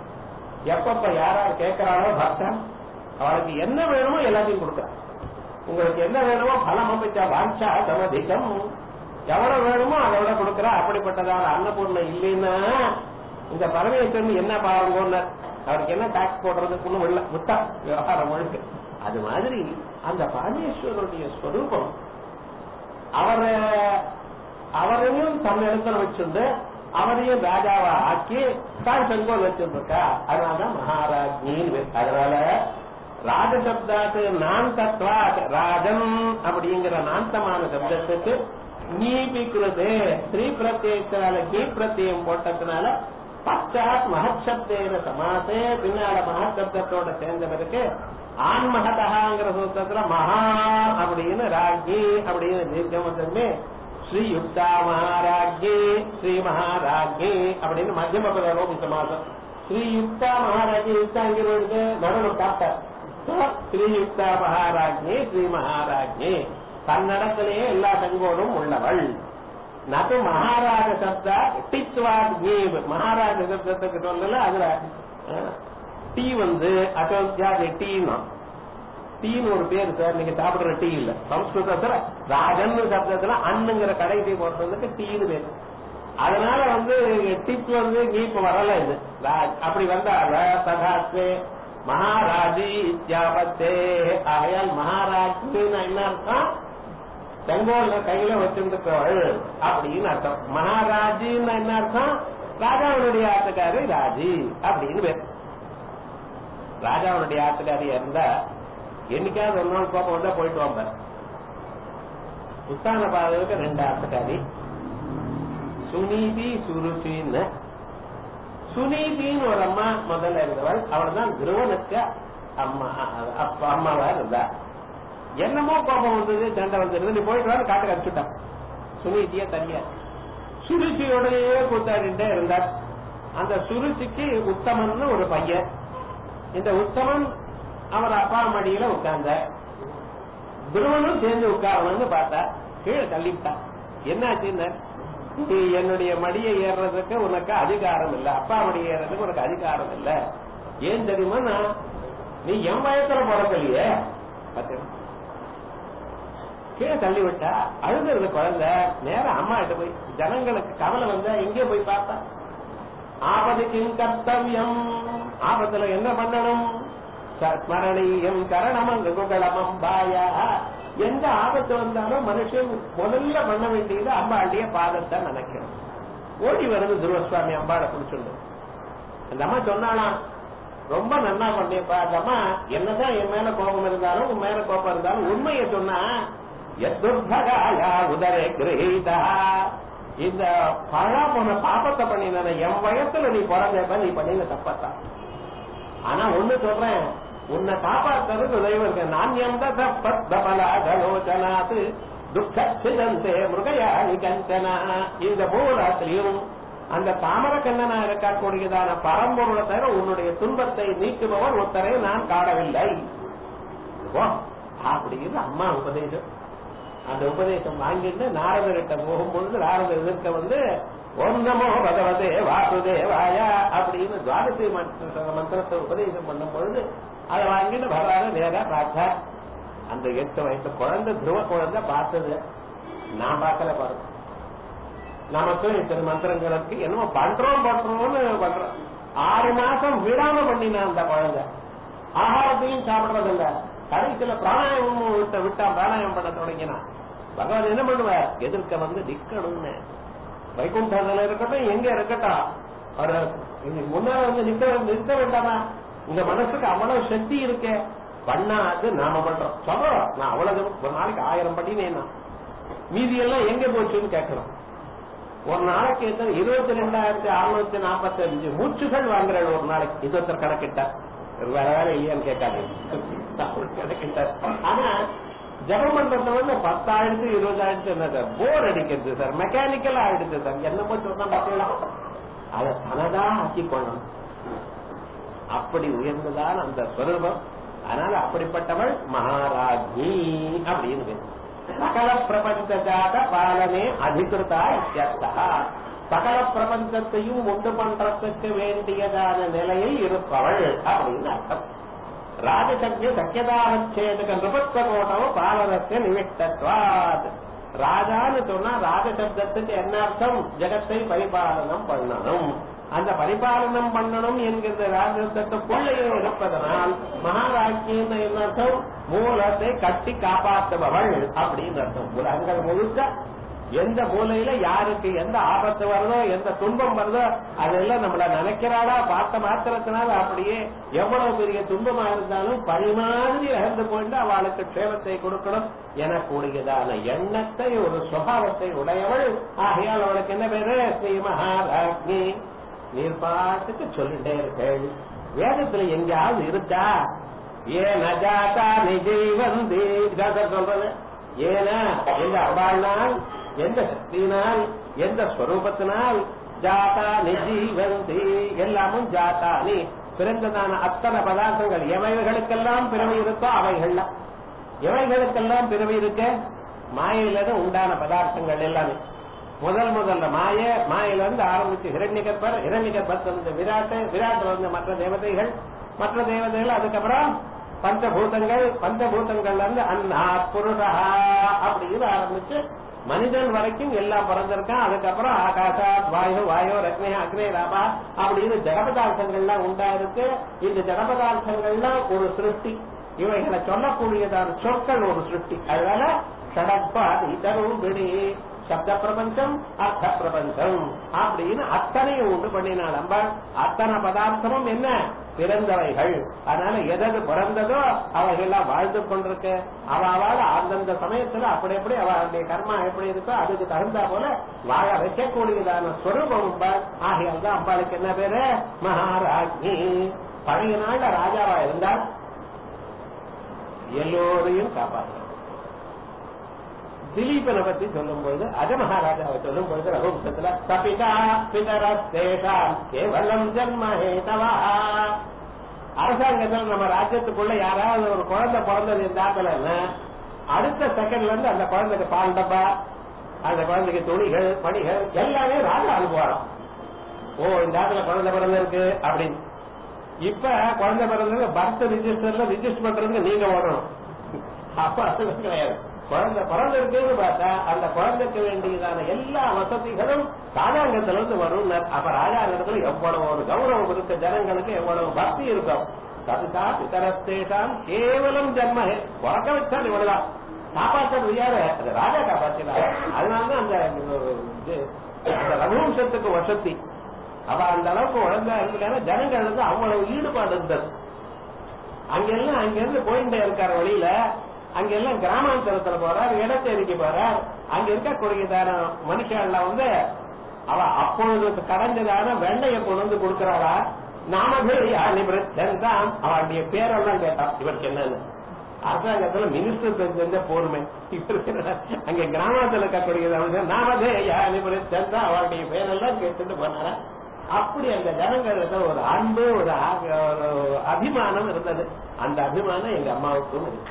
எப்பப்ப யாராவது கேட்கிறாளோ பக்தன் அவளுக்கு என்ன வேணுமோ எல்லாத்தையும் கொடுக்குறான் உங்களுக்கு என்ன வேணுமோ பலம் அமைச்சா வாஞ்சா சமதிகம் எவ்வளவு வேணுமோ அதோட கொடுக்குறா அப்படிப்பட்டதான அன்னபூர்ண இல்லைன்னா இந்த பரமேஸ்வரன் என்ன பாருங்க அவருக்கு என்ன டாக்ஸ் போடுறதுக்குன்னு உள்ள முட்டா விவகாரம் முழுக்க அது மாதிரி அந்த பரமேஸ்வரனுடைய ஸ்வரூபம் அவரை அவரையும் தன் இடத்துல வச்சிருந்து அவரையும் ராஜாவா ஆக்கி தான் செங்கோல் வச்சிருக்கா அதனாலதான் மகாராஜின்னு பேர். அதனால ராஜசப்தாத்து நான் தத்வா ராஜன் அப்படிங்கிற நாந்தமான சப்தத்துக்கு நீபிக்கிறது ஸ்ரீ பிரத்யேகத்தினால கீ பிரத்யம் போட்டதுனால பச்சாத் மகசப்தேன சமாசே பின்னால மகசப்தத்தோட சேர்ந்தவருக்கு ஆண் மகதகாங்கிற சூத்திரத்துல மகா அப்படின்னு ராஜி அப்படின்னு தீர்க்கம் வந்ததுமே ஸ்ரீ யுக்தா மகாராஜ்யே ஸ்ரீ மகாராஜ்யே அப்படின்னு மத்தியம பதரோபி சமாசம் ஸ்ரீ யுக்தா மகாராஜ்ய யுக்தாங்கிறவருக்கு நடுவில் காட்டார் ஸ்ரீ யுக்தா மகாராஜ்யே ஸ்ரீ மகாராஜ்யே தன்னிடத்திலேயே எல்லா செங்கோடும் உள்ளவள் நது மகாராஜ சப்தா டிச்வாட் ஜீவ் மகாராஜ சப்தத்துக்கு சொல்லல அதுல அஹ், டீ வந்து அசோத்தியாதி டீனா டீன்னு ஒரு பேர் சார் நீங்க சாப்பிடுற டீ இல்ல சம்ஸ்கிருதத்துல ராஜன் சப்தத்துல அண்ணுங்கிற கடைசி போடுறதுக்கு டீன்னு பேர் அதனால வந்து டிப் வந்து நீப்ப வரல இது ராஜ் அப்படி வந்தால சதாஸ்வே மகாராஜி இத்தியாபத்தே ஆகையால் மகாராஜின்னு என்ன அர்த்தம் செங்கோல்ல கையில வச்சிருந்தவள் அப்படின்னு அர்த்தம் மகாராஜின்னு என்ன அர்த்தம் ராஜாவுடைய ஆத்துக்காரி ராஜி அப்படின்னு பேர் ராஜாவுடைய ஆத்துக்காரியா இருந்தா என்னைக்காவது ஒரு நாள் கோபம் வந்தா போயிட்டு வாங்க உத்தான பாதவுக்கு ரெண்டு ஆசக்காரி சுனீதி சுருச்சின்னு சுனீதின்னு ஒரு அம்மா முதல்ல இருந்தவள் அவள் தான் துருவனுக்கு அம்மா அப்பா அம்மாவா இருந்தா என்னமோ கோபம் வந்தது சண்டை வந்தது நீ போயிட்டு வர காட்டுக்கு அடிச்சுட்டான் சுனீதிய தனியா சுருச்சியோடயே கூத்தாடிட்டே இருந்தார் அந்த சுருச்சிக்கு உத்தமன் ஒரு பையன் இந்த உத்தமன் அவர் அப்பா மடியில உட்கார்ந்த துருவனும் சேர்ந்து உட்காரணும்னு பார்த்தா கீழே தள்ளிவிட்டான் என்னாச்சுன்னு நீ என்னுடைய மடியை ஏறுறதுக்கு உனக்கு அதிகாரம் இல்ல அப்பா மடியை ஏறதுக்கு உனக்கு அதிகாரம் இல்ல ஏன் தெரியுமா நான் நீ என் வயசுல பிறக்கலையே பாத்தீங்களா? கீழே தள்ளி விட்டா அழுகிறது குழந்தை நேரம் அம்மா கிட்ட போய் ஜனங்களுக்கு கவலை வந்தா எங்கே போய் பார்த்தா ஆபத்துக்கு கர்த்தவியம் ஆபத்துல என்ன பண்ணணும் ச- ஸ்மரணீயம் கரணமங்க குகலமம் பாயா எந்த ஆபத்து வந்தாலும் மனுஷன் முதல்ல பண்ண வேண்டியது அம்பாளுடைய பாதத்தை நினைக்கணும் ஓடி வருது துருவசுவாமி அம்பாளை பிடிச்சுண்டு அந்த அம்மா சொன்னாலாம் ரொம்ப நன்னா பண்ணியப்பா அந்த அம்மா என்னதான் என் மேல கோபம் இருந்தாலும் உன் மேல கோபம் இருந்தாலும் உண்மையை சொன்னா எத்துர்பகாயா உதரே கிரகீதா இந்த பழா போன பாப்பத்தை பண்ணின என் வயசுல நீ பிறந்தப்ப நீ பண்ணின தப்பத்தான் ஆனா ஒண்ணு சொல்றேன் உன்னை காப்பாத்துறதுக்கு தெய்வம் இருக்கு நான் எந்த பலோச்சனாத்து துக்கச்சிதந்தே மிருகயா நிகஞ்சனா இந்த பூராத்திரியும் அந்த தாமரக்கண்ணனா இருக்கக்கூடியதான பரம்பொருளை தவிர உன்னுடைய துன்பத்தை நீக்குபவர் ஒருத்தரை நான் காணவில்லை ஓ, அப்படின்னு அம்மா உபதேசம் அந்த உபதேசம் வாங்கிட்டு நாரதர்கிட்ட போகும்பொழுது நாரதர் எதிர்க்க வந்து ஓம் நமோ பகவதே வாசுதேவாய அப்படின்னு துவாரசி மந்திர- மந்திரத்தை உபதேசம் பண்ணும் பொழுது அதை வாங்கிட்டு பகவான நேரா பார்த்தா அந்த எட்டு வயசு குழந்தை துருவ குழந்தை பார்த்தது நான் பார்க்கல பாருங்க நமக்கும் இத்தனை மந்திரங்களுக்கு என்னமோ பண்றோம் பண்றோம்னு பண்றோம் ஆறு மாசம் விடாம பண்ணினா அந்த குழந்தை ஆகாரத்தையும் சாப்பிடுறது இல்ல கடைசியில பிராணாயாமம் விட்ட விட்டா பிராணாயாமம் பண்ண தொடங்கினா பகவான் என்ன பண்ணுவார் எதிர்க்க வந்து நிக்கணும்னு வைகுண்டத்துல இருக்கட்டும் எங்க இருக்கட்டும் அவர் இன்னைக்கு முன்னால வந்து நிக்க நிறுத்த வேண்டாமா உங்க மனசுக்கு அவ்வளவு சக்தி இருக்கே பண்ணாது நாம பண்றோம் சொல்றோம் நான் அவ்வளவு ஒரு நாளைக்கு ஆயிரம் பண்ணினேன் மீதி எல்லாம் எங்க போச்சுன்னு கேட்கிறோம் ஒரு நாளைக்கு எத்தனை இருபத்தி ரெண்டாயிரத்தி அறுநூத்தி நாற்பத்தி அஞ்சு மூச்சுகள் வாங்குறாள் ஒரு நாளைக்கு இது ஒருத்தர் கணக்கிட்டா வேற வேற இல்லையான்னு கேட்காது கணக்கிட்டார் ஆனா ஜபம் பண்றது வந்து பத்தாயிரத்து இருபதாயிரத்து என்ன சார் போர் அடிக்கிறது சார் மெக்கானிக்கலா ஆயிடுது சார் என்னமோ சொன்னா மக்கள் அதை தனதா ஆக்கி கொள்ளணும் அப்படி உயர்ந்ததான் அந்த ஸ்வரூபம் அதனால அப்படிப்பட்டவள் மகாராஜி அப்படின்னு பேரு. சகல பிரபஞ்ச ஜாத பாலனே அதிகிருதா இத்தியர்த்தா சகல பிரபஞ்சத்தையும் உண்டு பண்றதுக்கு வேண்டியதான நிலையில் இருப்பவள் அப்படின்னு அர்த்தம் ராஜசக்தி சக்கியதாவச்சேதுக நிருபத்வ கோட்டவ பாலனத்தை நிமித்தத்வாத் ராஜான்னு சொன்னா ராஜசப்தத்துக்கு என்ன அர்த்தம் ஜெகத்தை பரிபாலனம் பண்ணணும் அந்த பரிபாலனம் பண்ணணும் என்கிற ராஜசப்தத்துக்குள்ளேயே இருப்பதனால் மகாராஜ்யம் என்ன அர்த்தம் மூலத்தை கட்டி காப்பாற்றுபவள் அப்படின்னு அர்த்தம் உலகங்கள் முழுக்க எந்த மூலையில யாருக்கு எந்த ஆபத்து வருதோ எந்த துன்பம் வருதோ அதெல்லாம் நம்மள நினைக்கிறாளா பார்த்த மாத்திரத்தினால அப்படியே எவ்வளவு பெரிய துன்பமா இருந்தாலும் பழி மாதிரி இறந்து போயிட்டு அவளுக்கு க்ஷேமத்தை கொடுக்கணும் எனக்கூடியதான எண்ணத்தை ஒரு சுபாவத்தை உடையவள் ஆகையால் அவளுக்கு என்ன பேரு ஸ்ரீ மகாராஜ்னி நீர் பாட்டுக்கு சொல்லிட்டே இருக்கேள் வேதத்துல எங்கேயாவது இருக்கா ஏன் நஜாதா நிஜீவந்தி இதான் சொல்றது ஏனா எந்த அம்பாள்னால் எந்த சக்தியினால் எந்த ஸ்வரூபத்தினால் ஜாதா நிஜீவந்தி எல்லாமும் ஜாதா நீ பிறந்ததான அத்தனை பதார்த்தங்கள் எவைகளுக்கெல்லாம் பிறவி இருக்கோ அவைகள்லாம் எவைகளுக்கெல்லாம் பிறவி இருக்க மாயிலிருந்து உண்டான பதார்த்தங்கள் எல்லாமே முதல் முதல்ல மாய மாயில இருந்து ஆரம்பிச்சு ஹிரண்யகற்பர் ஹிரண்யகற்பர் வந்து விராட்டு விராட்டு வந்து மற்ற தேவதைகள் மற்ற தேவதைகள் அதுக்கப்புறம் பஞ்சபூதங்கள் பஞ்சபூதங்கள்ல இருந்து அண்ணா புருஷா அப்படின்னு ஆரம்பிச்சு மனிதன் வரைக்கும் எல்லாம் பிறந்திருக்கான் அதுக்கப்புறம் ஆகாசா வாயு வாயு ரத்னே அக்னே ராபா அப்படின்னு ஜடபதார்த்தங்கள்லாம் உண்டா இருக்கு இந்த ஜடபதார்த்தங்கள்லாம் ஒரு சிருஷ்டி இவைகளை சொல்லக்கூடியதான சொற்கள் ஒரு சிருஷ்டி அதனால ஷடப்பாதி தரும்பிடி சப்த பிரபஞ்சம் அர்த்த பிரபஞ்சம் அப்படின்னு அத்தனையும் உண்டு பண்ணினாள் அம்பாள் அத்தனை பதார்த்தமும் என்ன பிறந்தவைகள் அதனால எதது பிறந்ததோ அவைகள்லாம் வாழ்ந்து கொண்டிருக்கு அவ அவள் அந்தந்த சமயத்துல அப்படி எப்படி அவளுடைய கர்மா எப்படி இருக்கோ அதுக்கு தகுந்தா போல வாழ வைக்கக்கூடியதான ஸ்வரூபம் அம்பாள் ஆகையால் தான் அம்பாளுக்கு என்ன பேரு மகாராஜ்னி பழைய நாள்ல ராஜாவா இருந்தால் எல்லோரையும் காப்பாற்ற திலீபனை பத்தி சொல்லும் பொழுது அஜ மகாராஜாவை சொல்லும் பொழுது ரகுவம்சத்துல தபிதா பிதரஸ்தேஷா கேவலம் ஜன்மஹேதவா அரசாங்கத்தில் நம்ம ராஜ்யத்துக்குள்ள யாராவது ஒரு குழந்தை பிறந்தது இருந்தாக்கலன்னு அடுத்த செகண்ட்ல இருந்து அந்த குழந்தைக்கு பால் டப்பா அந்த குழந்தைக்கு துணிகள் பணிகள் எல்லாமே ராஜா அனுப்புவாராம் ஓ இந்த ஆத்துல குழந்தை பிறந்திருக்கு அப்படின்னு இப்ப குழந்தை பிறந்தது பர்த் ரிஜிஸ்டர்ல ரிஜிஸ்டர் பண்றதுக்கு நீங்க ஓடணும் அப்ப அது கிடையாது குழந்தை பிறந்திருக்குன்னு பார்த்தா அந்த குழந்தைக்கு வேண்டியதான எல்லா வசதிகளும் ராஜாங்கத்துல இருந்து வரும் அப்ப ராஜாங்கத்துல எவ்வளவு ஒரு கௌரவம் இருக்க ஜனங்களுக்கு எவ்வளவு பக்தி இருக்கும் சதுதா பிதரஸ்தேஷாம் கேவலம் ஜன்ம பிறக்க வச்சால் இவ்வளவுதான் காப்பாற்றுறது யாரு அது ராஜா காப்பாற்றினார் அதனாலதான் அந்த இது, அந்த ரகுவம்சத்துக்கு வசதி அவ அந்த அளவுக்கு உழந்தா இருக்கான ஜனங்களுக்கு அவ்வளவு ஈடுபாடு இருந்தது அங்கெல்லாம் அங்கிருந்து போயிட்டே இருக்காரு வழியில அங்கெல்லாம் கிராமாந்தரத்துல போறார் இடத்தேரிக்கு போறார் அங்க இருக்கக்கூடியதான மனுஷன்ல வந்து அவ அப்பொழுது கடைஞ்சதான வெண்ணையை கொண்டு வந்து கொடுக்கிறாளா நாமதேயானி பிரச்சந்தான் அவளுடைய பேரெல்லாம் கேட்டான் இவருக்கு என்னன்னு அரசாங்கத்துல மினிஸ்டர் தெரிஞ்ச போருமே இவருக்கு அங்க கிராமத்துல இருக்கக்கூடியது நாமதேயானி பிரச்சந்தா அவளுடைய பேரெல்லாம் கேட்டுட்டு போனாரா அப்படி அந்த ஜனங்களுக்கு ஒரு அன்பு ஒரு ஆ- ஒரு அபிமானம் இருந்தது அந்த அபிமானம் எங்க அம்மாவுக்கும் இருக்கு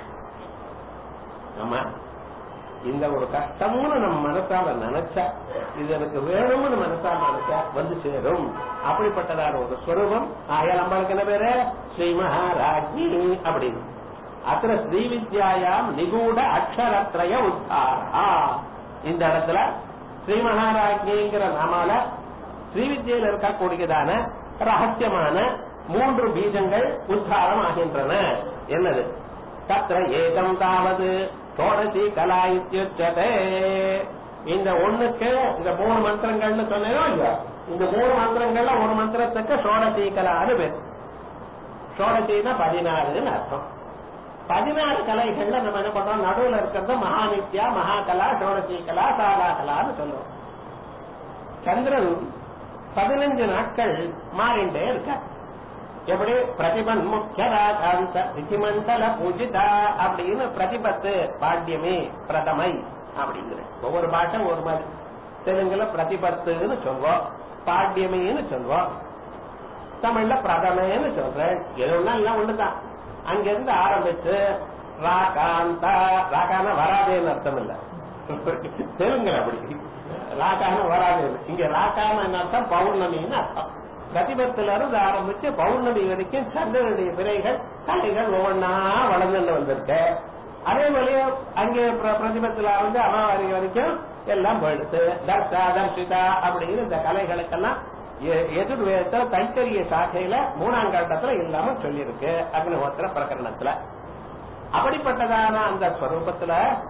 ஆமா இந்த ஒரு கஷ்டம்னு நம்ம மனசால நினைச்சா இது எனக்கு வேணும்னு மனசால நினைச்சா வந்து சேரும் அப்படிப்பட்டதான ஒரு ஸ்வரூபம் ஆயா நம்மளுக்கு என்ன பேரு ஸ்ரீ மகாராஜி அப்படின்னு அத்தனை ஸ்ரீ வித்யாயாம் நிகூட அக்ஷரத்ரய உத்தாரா இந்த இடத்துல ஸ்ரீ மகாராஜிங்கிற நாமால ஸ்ரீவித்யில இருக்கக்கூடியதான ரகசியமான மூன்று பீஜங்கள் உத்தாரம் ஆகின்றன என்னது தத்ர ஏகம் தாவது சோடசி கலா இத்தியுச்சதே இந்த ஒண்ணுக்கு இந்த மூணு மந்திரங்கள்னு சொன்னேனோ இல்லையா இந்த மூணு மந்திரங்கள்ல ஒரு மந்திரத்துக்கு சோடசி கலான்னு பேர் சோடசின்னா பதினாறுன்னு அர்த்தம் பதினாறு கலைகள்ல நம்ம என்ன பண்றோம் நடுவுல இருக்கிறது மகாநித்யா மகாகலா சோடசி கலா சாலா கலான்னு சொல்லுவோம் சந்திரன் பதினஞ்சு நாட்கள் மாறிண்டே இருக்க எப்படி பிரதிபன் முக்கியராகாந்த விதிமண்டல பூஜிதா அப்படின்னு பிரதிபத்து பாட்யமே பிரதமை அப்படிங்கிற ஒவ்வொரு பாட்டம் ஒரு மாதிரி தெலுங்குல பிரதிபத்துன்னு சொல்வோம் பாட்யமேன்னு சொல்வோம் தமிழ்ல பிரதமேன்னு சொல்றேன் எதுனா எல்லாம் ஒண்ணுதான் அங்கிருந்து ஆரம்பிச்சு ராகாந்தா ராகான வராதேன்னு அர்த்தம் இல்ல தெலுங்குல அப்படி ராகான வராது இங்க ராகான அர்த்தம் பௌர்ணமின்னு அர்த்தம் பிரதிபத்துல இருந்து ஆரம்பிச்சு பௌர்ணமி வரைக்கும் சந்திரனுடைய பிறைகள் கலைகள் ஒவ்வொன்னா வளர்ந்துட்டு வந்திருக்கு அதே வழியா அங்கே பிர- பிரதிபத்துல வந்து அமாவாரி வரைக்கும் எல்லாம் போயிடுச்சு தர்ஷா தர்ஷிதா அப்படின்னு இந்த கலைகளுக்கெல்லாம் எ- எதிர்வேதத்துல தைத்தரிய சாக்கையில மூணாம் கட்டத்துல இல்லாம சொல்லியிருக்கு அக்னிஹோத்திர பிரகரணத்துல அப்படிப்பட்டதான அந்த ஸ்வரூபத்துல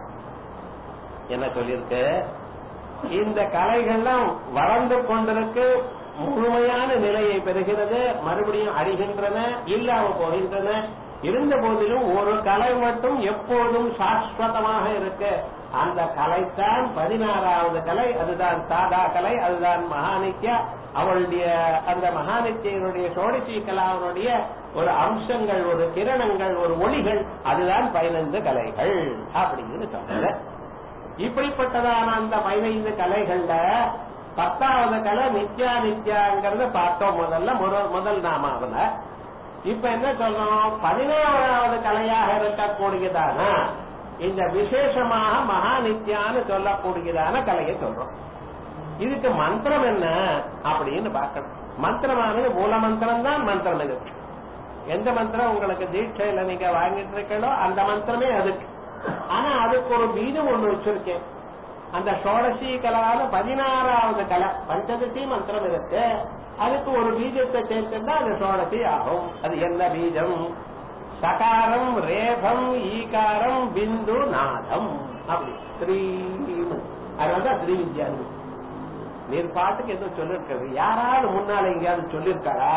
என்ன சொல்லியிருக்கு இந்த கலைகள்லாம் வளர்ந்து கொண்டிருக்கு முழுமையான நிலையை பெறுகிறது மறுபடியும் அழிகின்றன இல்லாம போகின்றன இருந்த போதிலும் ஒரு கலை மட்டும் எப்போதும் சாஸ்வதமாக இருக்கு அந்த கலைத்தான் பதினாறாவது கலை அதுதான் சாதா கலை அதுதான் மகானித்யா அவளுடைய அந்த மகானித்தியனுடைய சோடிசி கலாவனுடைய ஒரு அம்சங்கள் ஒரு கிரணங்கள் ஒரு ஒளிகள் அதுதான் பதினைந்து கலைகள் அப்படின்னு சொன்னது இப்படிப்பட்டதான அந்த பதினைந்து கலைகள்ல பத்தாவது கலை நித்யா நித்யாங்கிறத பார்த்தோம் முதல்ல முதல் முதல் நாமாவில இப்ப என்ன சொல்றோம் பதினோராவது கலையாக இருக்கக்கூடியதான இந்த விசேஷமாக மகா நித்யான்னு சொல்லக்கூடியதான கலையை சொல்றோம் இதுக்கு மந்திரம் என்ன அப்படின்னு பார்க்கணும் மந்திரமானது மூல மந்திரம் தான் மந்திரம் இது எந்த மந்திரம் உங்களுக்கு தீட்சையில நீங்க வாங்கிட்டு இருக்கீங்களோ அந்த மந்திரமே அதுக்கு ஆனா அதுக்கு ஒரு பீஜம் ஒண்ணு வச்சிருக்கேன் அந்த ஷோடசி கலால பதினாறாவது கலை பஞ்சதசி மந்திரம் இருக்கு அதுக்கு ஒரு பீஜத்தை சேர்த்துட்டா அது ஷோடசி ஆகும் அது என்ன பீஜம் சகாரம் ரேபம் ஈகாரம் பிந்து நாதம் அப்படி ஸ்ரீ அதனாலதான் ஸ்ரீ வித்யானி நீர் பாட்டுக்கு ஏதோ சொல்லிருக்காரு யாராவது முன்னால எங்கேயாவது சொல்லிருக்காரா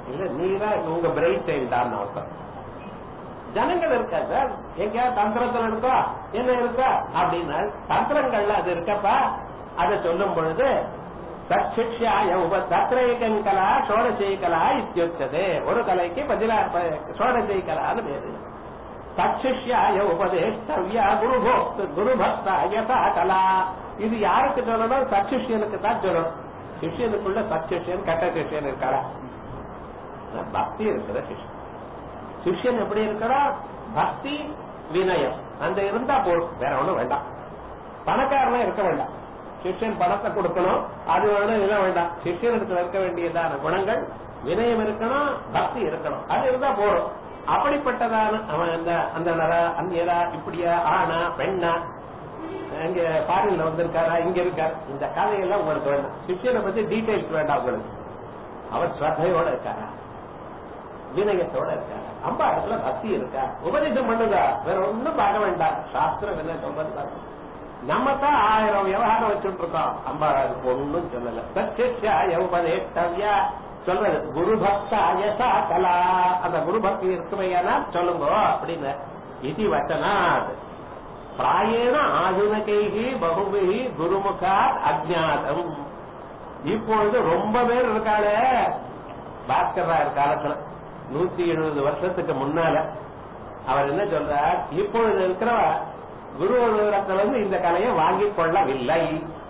இல்ல நீரா உங்க பிரெயின் சைல்டான்னு அர்த்தம் ஜனங்கள் இருக்கா சார் எங்கேயாவது தந்திரத்துல இருக்கா என்ன இருக்கா அப்படின்னா தந்திரங்கள்ல அது இருக்கப்பா அதை சொல்லும் பொழுது சச்சிஷ்யாய உப தத்ரேகன் கலா சோடசை கலா இத்தியுச்சதே ஒரு கலைக்கு பதிலா சோடசை கலான்னு பேரு சச்சிஷ்யாய உபதேஷ்டவ்யா குருபோ குருபக்தா யசா கலா இது யாருக்கு சொல்லணும் சச்சிஷ்யனுக்கு தான் சொல்லணும் சிஷ்யனுக்குள்ள சச்சிஷ்யன் கட்ட சிஷ்யன் இருக்காரா பக்தி இருக்கிற சிஷ்யன் சிஷ்யன் எப்படி இருக்கிறான் பக்தி வினயம் அந்த இருந்தா போதும் வேற ஒண்ணும் வேண்டாம் பணக்காரனா இருக்க வேண்டாம் சிஷ்யன் பணத்தை கொடுக்கணும் அது வேணும் இது வேண்டாம் சிஷ்யனிடத்துல இருக்க வேண்டியதான குணங்கள் வினயம் இருக்கணும் பக்தி இருக்கணும் அது இருந்தா போதும் அப்படிப்பட்டதான அவன் அந்த அந்த நரா அந்நியரா இப்படியா ஆனா பெண்ணா இங்க ஃபாரின்ல வந்திருக்காரா இங்க இருக்காரு இந்த கதையெல்லாம் உங்களுக்கு வேண்டாம் சிஷ்யனை பத்தி டீடைல்ஸ் வேண்டாம் உங்களுக்கு அவர் ஸ்ரத்தையோட இருக்காரா வினயத்தோட இருக்காரு அம்பா இடத்துல பக்தி இருக்கா உபதேசம் பண்ணுதா வேற ஒண்ணும் பார்க்க வேண்டாம் சாஸ்திரம் என்ன சொல்றது நம்ம தான் ஆயிரம் விவகாரம் வச்சுட்டு இருக்கோம் அம்பா அதுக்கு ஒண்ணும் சொல்லல சச்சிஷ்யாய உபதேஷ்டவ்யா சொல்றது குரு பக்தா யசா கலா அந்த குரு பக்தி இருக்குமையானா சொல்லுங்க அப்படின்னு இது வச்சனாத் பிராயேண ஆதுனகைகி பகுபிகி குருமுகாத் அஜ்ஞாதம் இப்பொழுது ரொம்ப பேர் இருக்காளே பாஸ்கர் காலத்துல நூத்தி எழுபது வருஷத்துக்கு முன்னால அவர் என்ன சொல்றார் இப்பொழுது இருக்கிற குருவரத்துல இருந்து இந்த கலையை வாங்கிக் கொள்ளவில்லை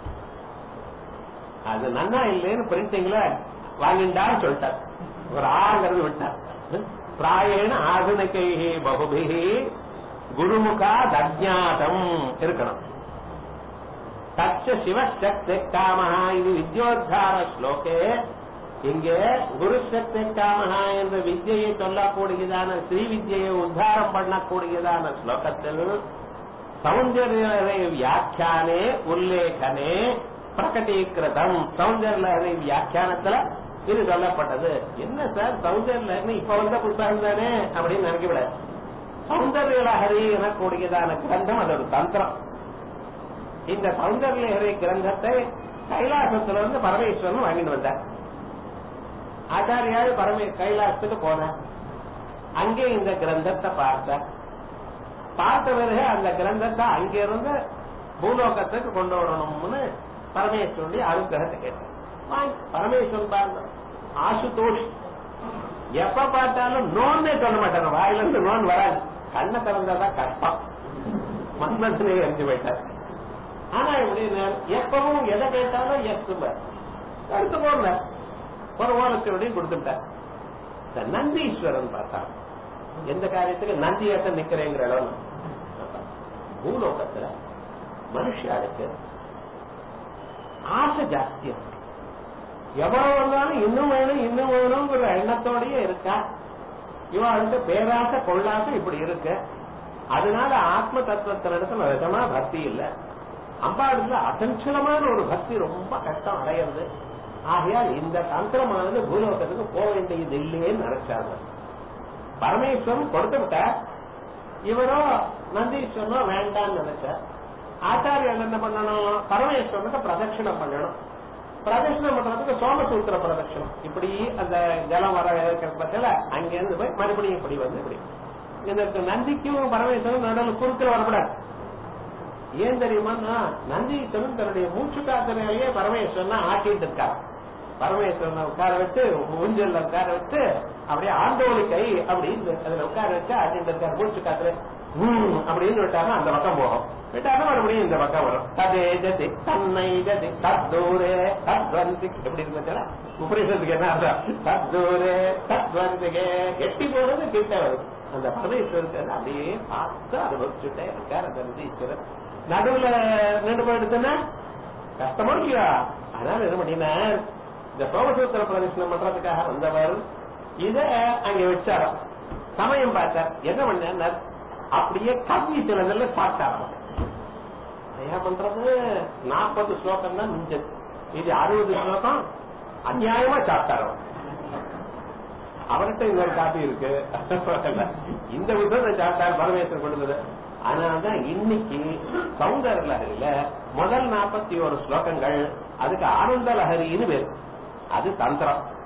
அது நன்னா இல்லைன்னு பிரிண்டிங்ல வாங்கிண்டான்னு சொல்லிட்டார் ஒரு ஆங்கிறது விட்டார் பிராயேன ஆதுனகை பகுபிகி குருமுகா தஜாதம் இருக்கணும் தச்ச சிவசக்தி காமஹா இது வித்யோத்தார ஸ்லோகே இங்கே குரு சக்தி காமஹா என்ற வித்யை சொல்லக்கூடியதான ஸ்ரீ வித்யை உத்தாரம் பண்ணக்கூடியதான ஸ்லோகத்தில் சௌந்தர்யலஹரி வியாக்கியானே உல்லேகனே பிரகடீகிருதம் சௌந்தர்யலஹரி வியாக்கியானத்துல இது சொல்லப்பட்டது என்ன சார் சௌந்தர்யலஹரி இப்ப வந்த புத்தகம் தானே அப்படின்னு நினைக்கக்கூடாது சௌந்தர்யலஹரி எனக்கூடியதான கிரந்தம் அது ஒரு தந்திரம் இந்த சௌந்தர்யலஹரி கிரந்தத்தை கைலாசத்திலிருந்து பரமேஸ்வரன் வாங்கிட்டு வந்தார் ஆச்சாரியால் பரமே கைலாசத்துக்கு போனார் அங்கே இந்த கிரந்தத்தை பார்த்தார் பார்த்த பிறகு அந்த கிரந்தத்தை அங்கிருந்து பூலோகத்துக்கு கொண்டு வரணும்னு பரமேஸ்வருடைய அனுகிரகத்தை கேட்டார் வாங்கி பரமேஸ்வரன் பாருங்க ஆசுதோஷ் எப்ப பார்த்தாலும் நோன்னே சொல்ல மாட்டாங்க வாயில இருந்து நோன் வராது கண்ணை திறந்தாதான் கஷ்டம் மன்மத்திலே எரிஞ்சு போயிட்டார் ஆனா எப்படின்னு எப்பவும் எதை கேட்டாலும் எஸ் அடுத்து போடல ஒரு ஓலத்தினுடையும் கொடுத்துட்டார் இந்த நந்தீஸ்வரன் பார்த்தா எந்த காரியத்துக்கு நந்தியாட்ட நிக்கிறேங்கிற அளவு பூலோகத்துல மனுஷாளுக்கு ஆசை ஜாஸ்தியா எவ்வளவு வந்தாலும் இன்னும் வேணும் இன்னும் வேணுங்கிற எண்ணத்தோடயே இருக்கா இவளுக்கு பேராசை கொள்ளாசை இப்படி இருக்கு அதனால ஆத்ம தத்துவத்தினிடத்துல நிஜமா பக்தி இல்ல அம்பாடுல அசஞ்சலமான ஒரு பக்தி ரொம்ப கஷ்டம் அடையிறது ஆகையால் இந்த தந்திரமானது பூலோகத்துக்கு போக வேண்டியது இல்லையேன்னு நினைச்சாங்க பரமேஸ்வரன் கொடுத்து விட்டார் இவரோ நந்தீஸ்வரனோ வேண்டாம்னு நினைச்சார் ஆச்சாரியர் என்ன பண்ணணும் பரமேஸ்வரனுக்கு பிரதட்சிணம் பண்ணணும் பிரதட்சிணம் பண்றதுக்கு சோமசூத்திர பிரதட்சிணம் இப்படி அந்த ஜலம் வர இருக்கிற பட்சத்துல அங்கிருந்து போய் மறுபடியும் இப்படி வந்து இப்படி இந்த நந்திக்கும் பரமேஸ்வரன் நடுவில் குறுக்கில் வரக்கூடாது ஏன் தெரியுமா நந்தீஸ்வரன் தன்னுடைய மூச்சு காத்திரையிலேயே பரமேஸ்வரன் ஆட்டிட்டு இருக்கார் பரமேஸ்வரனை உட்கார வச்சு ஊஞ்சல்ல உட்கார வச்சு அப்படியே ஆண்டோலி கை அப்படின்னு அதுல உட்கார வச்சு ஆட்டிட்டு இருக்காரு மூச்சு காத்துல ஹம் அப்படின்னு விட்டாருன்னா அந்த பக்கம் போகும் விட்டாருன்னா மறுபடியும் இந்த பக்கம் வரும் ததே ஜதி தன்னை ஜதி தத்தூரே தத்வந்தி எப்படி இருந்துச்சுன்னா உபரிஷத்துக்கு என்ன அர்த்தம் தத்தூரே தத்வந்திகே எட்டி போனது கிட்ட வரும் அந்த பரமேஸ்வரத்தை அப்படியே பார்த்து அனுபவிச்சுட்டே இருக்கார் அந்த நந்தீஸ்வரர் நடுவுல நின்று போயிடுச்சுன்னா கஷ்டமா இருக்கியா அதனால என்ன பண்ணினார் இந்த சோமசூத்திர பிரதர்சனம் பண்றதுக்காக வந்தவர் இத அங்க வச்சாராம் சமயம் பார்த்தார் என்ன பண்ணார் அப்படியே கவ்வி சிலதுல சாப்பிட்டாராம் ஏன் பண்றது நாற்பது ஸ்லோகம் தான் மிஞ்சது இது அறுபது ஸ்லோகம் அநியாயமா சாப்பிட்டாராம் அவர்கிட்ட இன்னொரு காப்பி இருக்கு இந்த விஷயத்தை சாப்பிட்டார் பரமேஸ்வரர் கொண்டது அதனாலதான் இன்னைக்கு சௌந்தர லஹரியில முதல் நாற்பத்தி ஒரு ஸ்லோகங்கள் அதுக்கு ஆனந்த லஹரின்னு பேரு அது தந்திரம்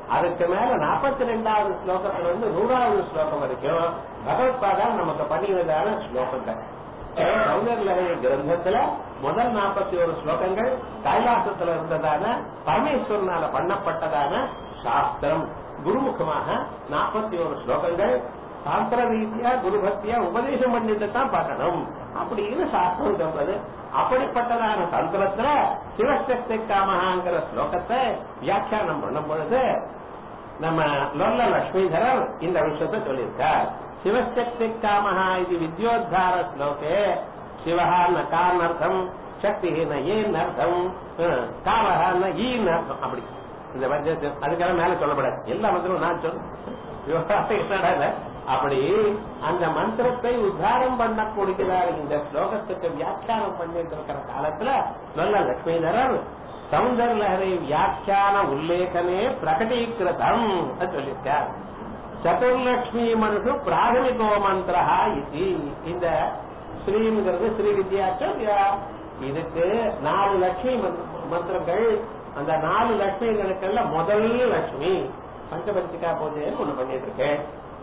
அதுக்கு மேல நாற்பத்தி ரெண்டாவது ஸ்லோகத்துல இருந்து நூறாவது ஸ்லோகம் வரைக்கும் பகவத்பாதா நமக்கு பண்ணியதான ஸ்லோகங்கள் சௌந்தர்லகை கிரந்தத்துல முதல் நாற்பத்தி ஒரு ஸ்லோகங்கள் கைலாசத்துல இருந்ததான பரமேஸ்வரனால பண்ணப்பட்டதான சாஸ்திரம் குருமுகமாக நாற்பத்தி ஒரு ஸ்லோகங்கள் சாஸ்திர ரீதியா குருபக்தியா உபதேசம் பண்ணிட்டு தான் பார்க்கணும் அப்படின்னு சாஸ்திரம் சொல்றது அப்படிப்பட்டதான தந்திரத்துல சிவசக்தி காமகாங்கிற ஸ்லோகத்தை வியாக்கியானம் பண்ணும் பொழுது நம்ம லொல்ல லட்சுமிதரர் இந்த விஷயத்தை சொல்லியிருக்கார் சிவசக்தி காமஹா இது வித்யோத்தார ஸ்லோகே சிவஹா ந காரணர்த்தம் சக்தி ந ஏன் அர்த்தம் காமஹா ந ஈன் அர்த்தம் அப்படி இந்த பட்ஜெட் அதுக்காக மேல சொல்லப்படாது எல்லா மந்திரம் நான் சொல்ல அப்படி அந்த மந்திரத்தை உத்தாரம் பண்ணக்கூடியதார் இந்த ஸ்லோகத்துக்கு வியாக்கியானம் பண்ணிட்டு இருக்கிற காலத்துல நல்ல லட்சுமிதரர் சௌந்தர்லஹரி வியாக்கியான உல்லேகமே பிரகடீகிருதம் சொல்லியிருக்கார் சதுர்லட்சுமி மனுஷு பிராதமிகோ மந்திரா இது இந்த ஸ்ரீங்கிறது ஸ்ரீ வித்யாச்சம் இதுக்கு நாலு லட்சுமி மந்திரங்கள் அந்த நாலு லட்சுமிகளுக்கெல்ல முதல் லட்சுமி பஞ்சபஞ்சிகா பூஜைன்னு ஒண்ணு பண்ணிட்டு இருக்கேன்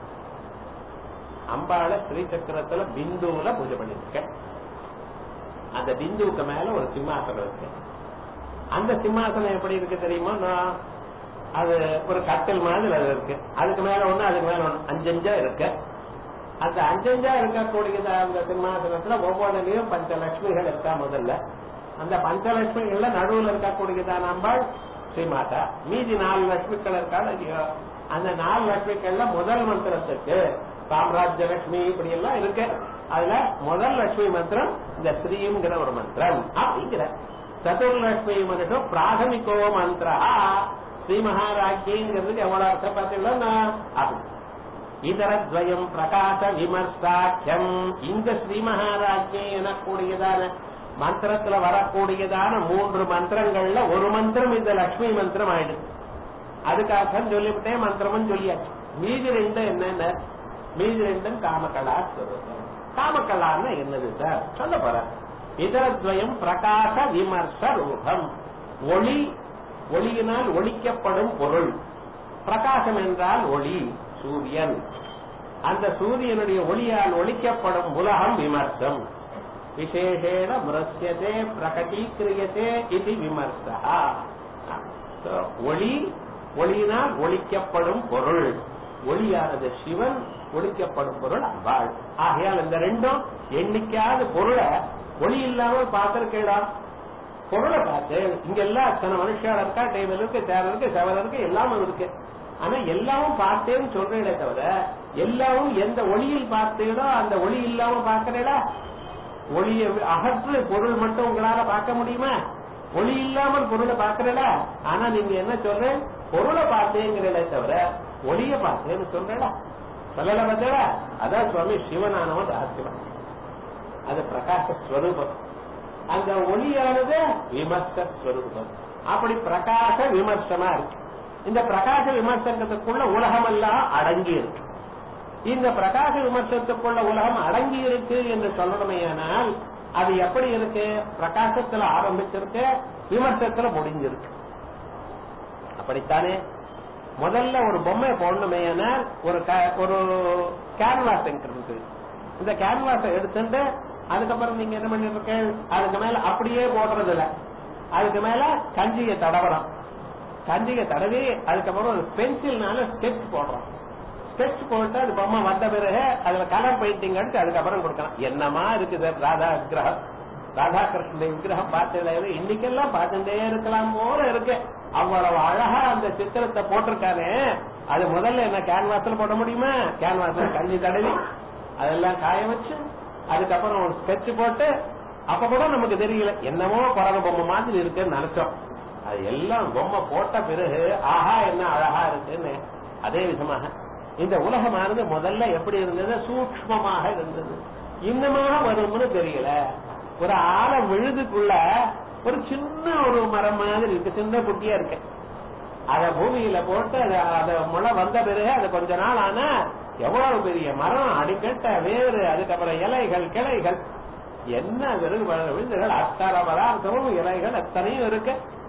அம்பாள ஸ்ரீ சக்கரத்துல பிந்துவுல பூஜை பண்ணிட்டு இருக்கேன் அந்த பிந்துவுக்கு மேல ஒரு சிம்மாசனம் இருக்கு அந்த சிம்மாசனம் எப்படி இருக்கு தெரியுமா நான் அது ஒரு கட்டில் மாதிரி அது இருக்கு அதுக்கு மேல ஒண்ணு அதுக்கு மேல ஒண்ணு அஞ்சஞ்சா இருக்கு அந்த அஞ்சஞ்சா இருக்கக்கூடியது அந்த சிம்மாசனத்துல ஒவ்வொன்றுலயும் பஞ்சலட்சுமிகள் இருக்கா முதல்ல அந்த பஞ்சலட்சுமிகள்ல நடுவுல இருக்கக்கூடியதான் அம்பாள் ஸ்ரீமாதா மீதி நாலு லட்சுமிகள் இருக்காள் இல்லையோ அந்த நாலு லட்சுமிகள்ல முதல் மந்திரத்துக்கு சாம்ராஜ்ய லட்சுமி இப்படி எல்லாம் இருக்கு அதுல முதல் லட்சுமி மந்திரம் இந்த ஸ்ரீங்கிற ஒரு மந்திரம் அப்படிங்கிற சதுர்லட்சுமி மனுஷம் பிராதமிகோ மந்திரா ஸ்ரீ மகாராஜ்யங்கிறதுக்கு எவ்வளவு அர்த்தம் பார்த்தீங்களா அப்படி இதரத்வயம் பிரகாச விமர்சாக்கியம் இந்த ஸ்ரீ மகாராஜ்யம் எனக்கூடியதான மந்திரத்துல வரக்கூடியதான மூன்று மந்திரங்கள்ல ஒரு மந்திரம் இந்த லட்சுமி மந்திரம் ஆயிடுது அதுக்காக சொல்லிவிட்டேன் மந்திரமும் சொல்லியாச்சு மீதி ரெண்டு என்னென்ன மீதி ரெண்டும் காமகலா ஸ்வரூபம் காமகலான்னு என்னது சார் சொல்ல போற இதரத்வயம் பிரகாச விமர்ச ரூபம் ஒளி ஒளியினால் ஒழிக்கப்படும் பொருள் பிரகாசம் என்றால் ஒளி சூரியன் அந்த சூரியனுடைய ஒளியால் ஒழிக்கப்படும் உலகம் விமர்சம் விசேஷேன மிருசியதே பிரகடீக்கிரியதே இது விமர்சா ஒளி ஒளியினால் ஒழிக்கப்படும் பொருள் ஒளியானது சிவன் ஒழிக்கப்படும் பொருள் அம்பாள் ஆகையால் இந்த ரெண்டும் எண்ணிக்காத பொருளை ஒளி இல்லாமல் பார்த்திருக்கேடா பொருளை பார்த்து இங்க எல்லாம் அத்தனை மனுஷால இருக்கா டேபிள் இருக்கு சேர் இருக்கு செவல் இருக்கு எல்லாமும் இருக்கு ஆனா எல்லாமும் பார்த்தேன்னு சொல்றேனே தவிர எல்லாமும் எந்த ஒளியில் பார்த்தீங்களோ அந்த ஒளி இல்லாம பார்க்கிறேடா ஒளியை அகற்று பொருள் மட்டும் உங்களால பார்க்க முடியுமா ஒளி இல்லாமல் பொருளை பார்க்கிறேடா ஆனா நீங்க என்ன சொல்றேன் பொருளை பார்த்தேங்கிறதே தவிர ஒளிய பார்த்தேன்னு சொல்றேடா சொல்லல பார்த்தா அதான் சுவாமி சிவனானவன் ரகசியம் அது பிரகாச ஸ்வரூபம் அந்த ஒளியானது விமர்ச ஸ்வரூபம் அப்படி பிரகாச விமர்சமா இருக்கு இந்த பிரகாச விமர்சனத்துக்குள்ள உலகம் எல்லாம் அடங்கி இருக்கு இந்த பிரகாச விமர்சனத்துக்குள்ள உலகம் அடங்கி இருக்கு என்று சொல்லணுமேயானால் அது எப்படி இருக்கு பிரகாசத்துல ஆரம்பிச்சிருக்கு விமர்சனத்துல முடிஞ்சிருக்கு அப்படித்தானே முதல்ல ஒரு பொம்மை போடணுமேயானால் ஒரு க- ஒரு கேன்வாஸ் இருக்கு இந்த கேன்வாஸை எடுத்துட்டு அதுக்கப்புறம் நீங்க என்ன பண்ணிருக்க அதுக்கு மேல அப்படியே போடுறது இல்ல அதுக்கு மேல கஞ்சியை தடவலாம் கஞ்சியை தடவி அதுக்கப்புறம் ஒரு பென்சில்னால ஸ்கெட்ச் போடுறோம் ஸ்கெட்ச் போட்டு அது பொம்மை வந்த பிறகு அதுல கலர் பெயிண்டிங் அடிச்சு அதுக்கப்புறம் கொடுக்கலாம் என்னமா இருக்குது ராதா விக்கிரகம் ராதாகிருஷ்ணன் விக்கிரகம் பார்த்ததுல இன்னைக்கெல்லாம் பார்த்துட்டே இருக்கலாம் போல இருக்கு அவ்வளவு அழகா அந்த சித்திரத்தை போட்டிருக்கானே அது முதல்ல என்ன கேன்வாஸ்ல போட முடியுமா கேன்வாஸ்ல கஞ்சி தடவி அதெல்லாம் காய வச்சு அதுக்கப்புறம் ஒரு ஸ்கெட்ச் போட்டு அப்ப கூட நமக்கு தெரியல என்னமோ குரங்கு பொம்மை மாதிரி இருக்குன்னு நினைச்சோம் அது எல்லாம் பொம்மை போட்ட பிறகு ஆஹா என்ன அழகா இருக்குன்னு அதே விதமாக இந்த உலகமானது முதல்ல எப்படி இருந்தது சூக்ஷ்மமாக இருந்தது இன்னமாக வரும்னு தெரியல ஒரு ஆழ விழுதுக்குள்ள ஒரு சின்ன ஒரு மரம் மாதிரி இருக்கு சின்ன குட்டியா இருக்கு அத பூமியில போட்டு அத அத முளை வந்த பிறகு அது கொஞ்ச நாள் ஆனா எவ்வளவு பெரிய மரம் அடிக்கட்ட வேறு அதுக்கப்புறம் இலைகள் கிளைகள் என்ன விருது விழுந்துகள் அத்தனை பதார்த்தமும் இலைகள் எத்தனையும் இருக்கு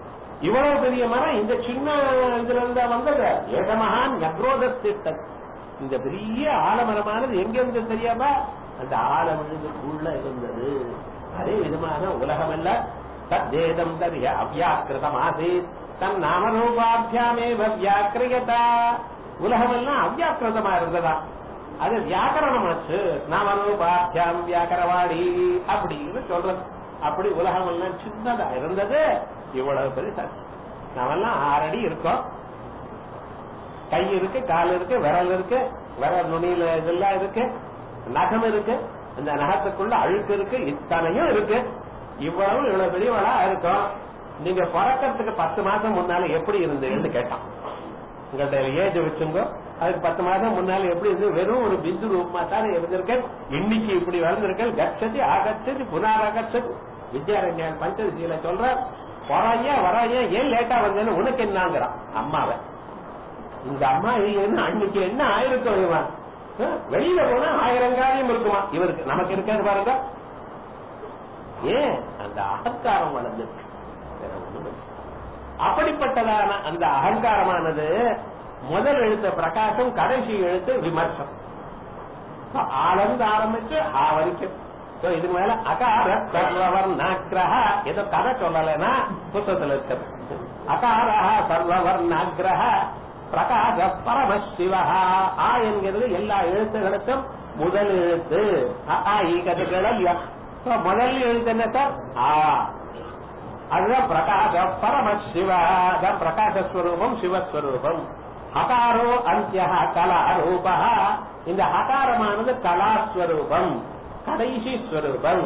இவ்வளவு பெரிய மரம் இந்த சின்ன இதுல இருந்தா வந்தது ஏகமகான் யக்ரோதத்திட்ட இந்த பெரிய ஆலமரமானது எங்க இருந்து தெரியாம அந்த ஆலமரத்துக்குள்ள இருந்தது அதே விதமான உலகம் அல்ல தத்தேதம் தரிய அவ்யாக்கிருதம் ஆசீத் தன் நாமரூபாபியாமே வியாக்கிரியதா உலகம் எல்லாம் அவ்யாக்கிருதமா இருந்ததா அது வியாக்கரணமாச்சு நாமரூபாபியாம் வியாக்கரவாடி அப்படின்னு சொல்றது அப்படி உலகம் எல்லாம் சின்னதா இருந்தது இவ்வளவு பெரிய நாமெல்லாம் ஆறடி இருக்கோம் கை இருக்கு கால் இருக்கு விரல் இருக்கு விரல் நுனியில இதெல்லாம் இருக்கு நகம் இருக்கு இந்த நகத்துக்குள்ள அழுக்கு இருக்கு இத்தனையும் இருக்கு இவ்வளவு இவ்வளவு பெரியவளா இருக்கும் நீங்க பிறக்கிறதுக்கு பத்து மாசம் முன்னால எப்படி இருந்தீங்கன்னு கேட்டான் உங்கள்ட்ட ஏஜ் வச்சுங்க அதுக்கு பத்து மாசம் முன்னால எப்படி இருந்து வெறும் ஒரு பிந்து ரூபமா தானே இருந்திருக்கேன் இன்னைக்கு இப்படி வளர்ந்திருக்கேன் கச்சதி ஆகச்சதி புனாரகச்சதி வித்யாரண்யன் பஞ்சதியில சொல்ற வராய வராய ஏன் லேட்டா வந்தேன்னு உனக்கு என்னங்கிறான் அம்மாவை இந்த அம்மா என்ன அன்னைக்கு என்ன ஆயிருக்கும் இவன் அஹ், வெளியில போனா ஆயிரம் காரியம் இருக்குமா இவருக்கு நமக்கு இருக்காது பாருங்க ஏன் அந்த அகங்காரம் வளர்ந்துருக்கு வேற ஒண்ணும் இல்லை. அப்படிப்பட்டதான அந்த அகங்காரமானது முதல் எழுத்த பிரகாசம் கடைசி எழுத்து விமர்சம் ஆலந்து ஆரம்பிச்சு ஆ வரைக்கும் So, இதுக்கு மேல அகார சர்வவர் நாக்கிரஹ ஏதோ கதை சொல்லலைன்னா புத்தகத்துல இருக்கிறது அகாரஹ சர்வவர் நாக்கிரஹ பிரகாச பரமசிவா ஆ என்கிறது எல்லா எழுத்துகளுக்கும் முதல் எழுத்து அ, ஆ, ஈ கதைகள் இல்லையா So, முதல் எழுத்து என்ன சார் ஆ அதுதான் பிரகாச பரமசிவா அதான் பிரகாசஸ்வரூபம் சிவஸ்வரூபம் ஹகாரோ அந்திய கலா ரூப இந்த ஹகாரமானது கலாஸ்வரூபம் கடைசி ஸ்வரூபம்